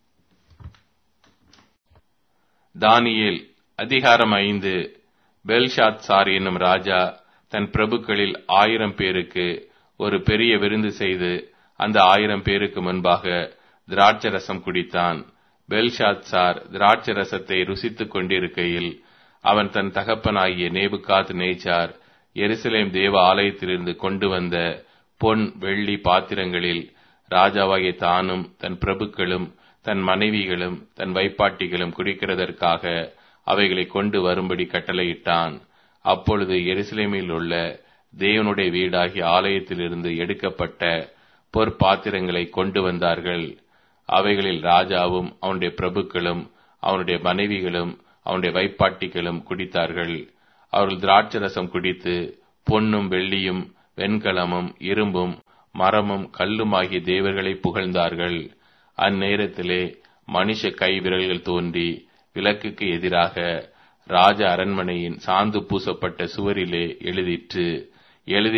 தானியேல் அதிகாரம் ஐந்து பெல்ஷாத் சார் என்னும் ராஜா தன் பிரபுக்களில் ஆயிரம் பேருக்கு ஒரு பெரிய விருந்து செய்து அந்த ஆயிரம் பேருக்கு முன்பாக திராட்சரசம் குடித்தான் பெல்ஷாத் சார் திராட்சரசத்தை ருசித்துக் கொண்டிருக்கையில் அவன் தன் தகப்பனாகிய நேபுகாத் நேச்சார் எருசலேம் தேவ ஆலயத்திலிருந்து கொண்டு வந்த பொன் வெள்ளி பாத்திரங்களில் ராஜாவாகிய தானும் தன் பிரபுக்களும் தன் மனைவிகளும் தன் வைப்பாட்டிகளும் குடிக்கிறதற்காக அவைகளை கொண்டு வரும்படி கட்டளையிட்டான் அப்பொழுது எருசலேமில் உள்ள தேவனுடைய வீடாகிய ஆலயத்திலிருந்து எடுக்கப்பட்ட பொற்பாத்திரங்களை கொண்டு வந்தார்கள் அவைகளில் ராஜாவும் அவனுடைய பிரபுக்களும் அவனுடைய மனைவிகளும் அவனுடைய வைப்பாட்டிகளும் குடித்தார்கள் அவர்கள் திராட்சரசம் குடித்து பொன்னும் வெள்ளியும் வெண்கலமும் இரும்பும் மரமும் கல்லுமாகிய தேவர்களை புகழ்ந்தார்கள் அந்நேரத்திலே மனுஷ கை விரல்கள் தோன்றி விளக்குக்கு எதிராக ராஜ அரண்மனையின் சாந்து பூசப்பட்ட சுவரிலே எழுதிற்று எழுதி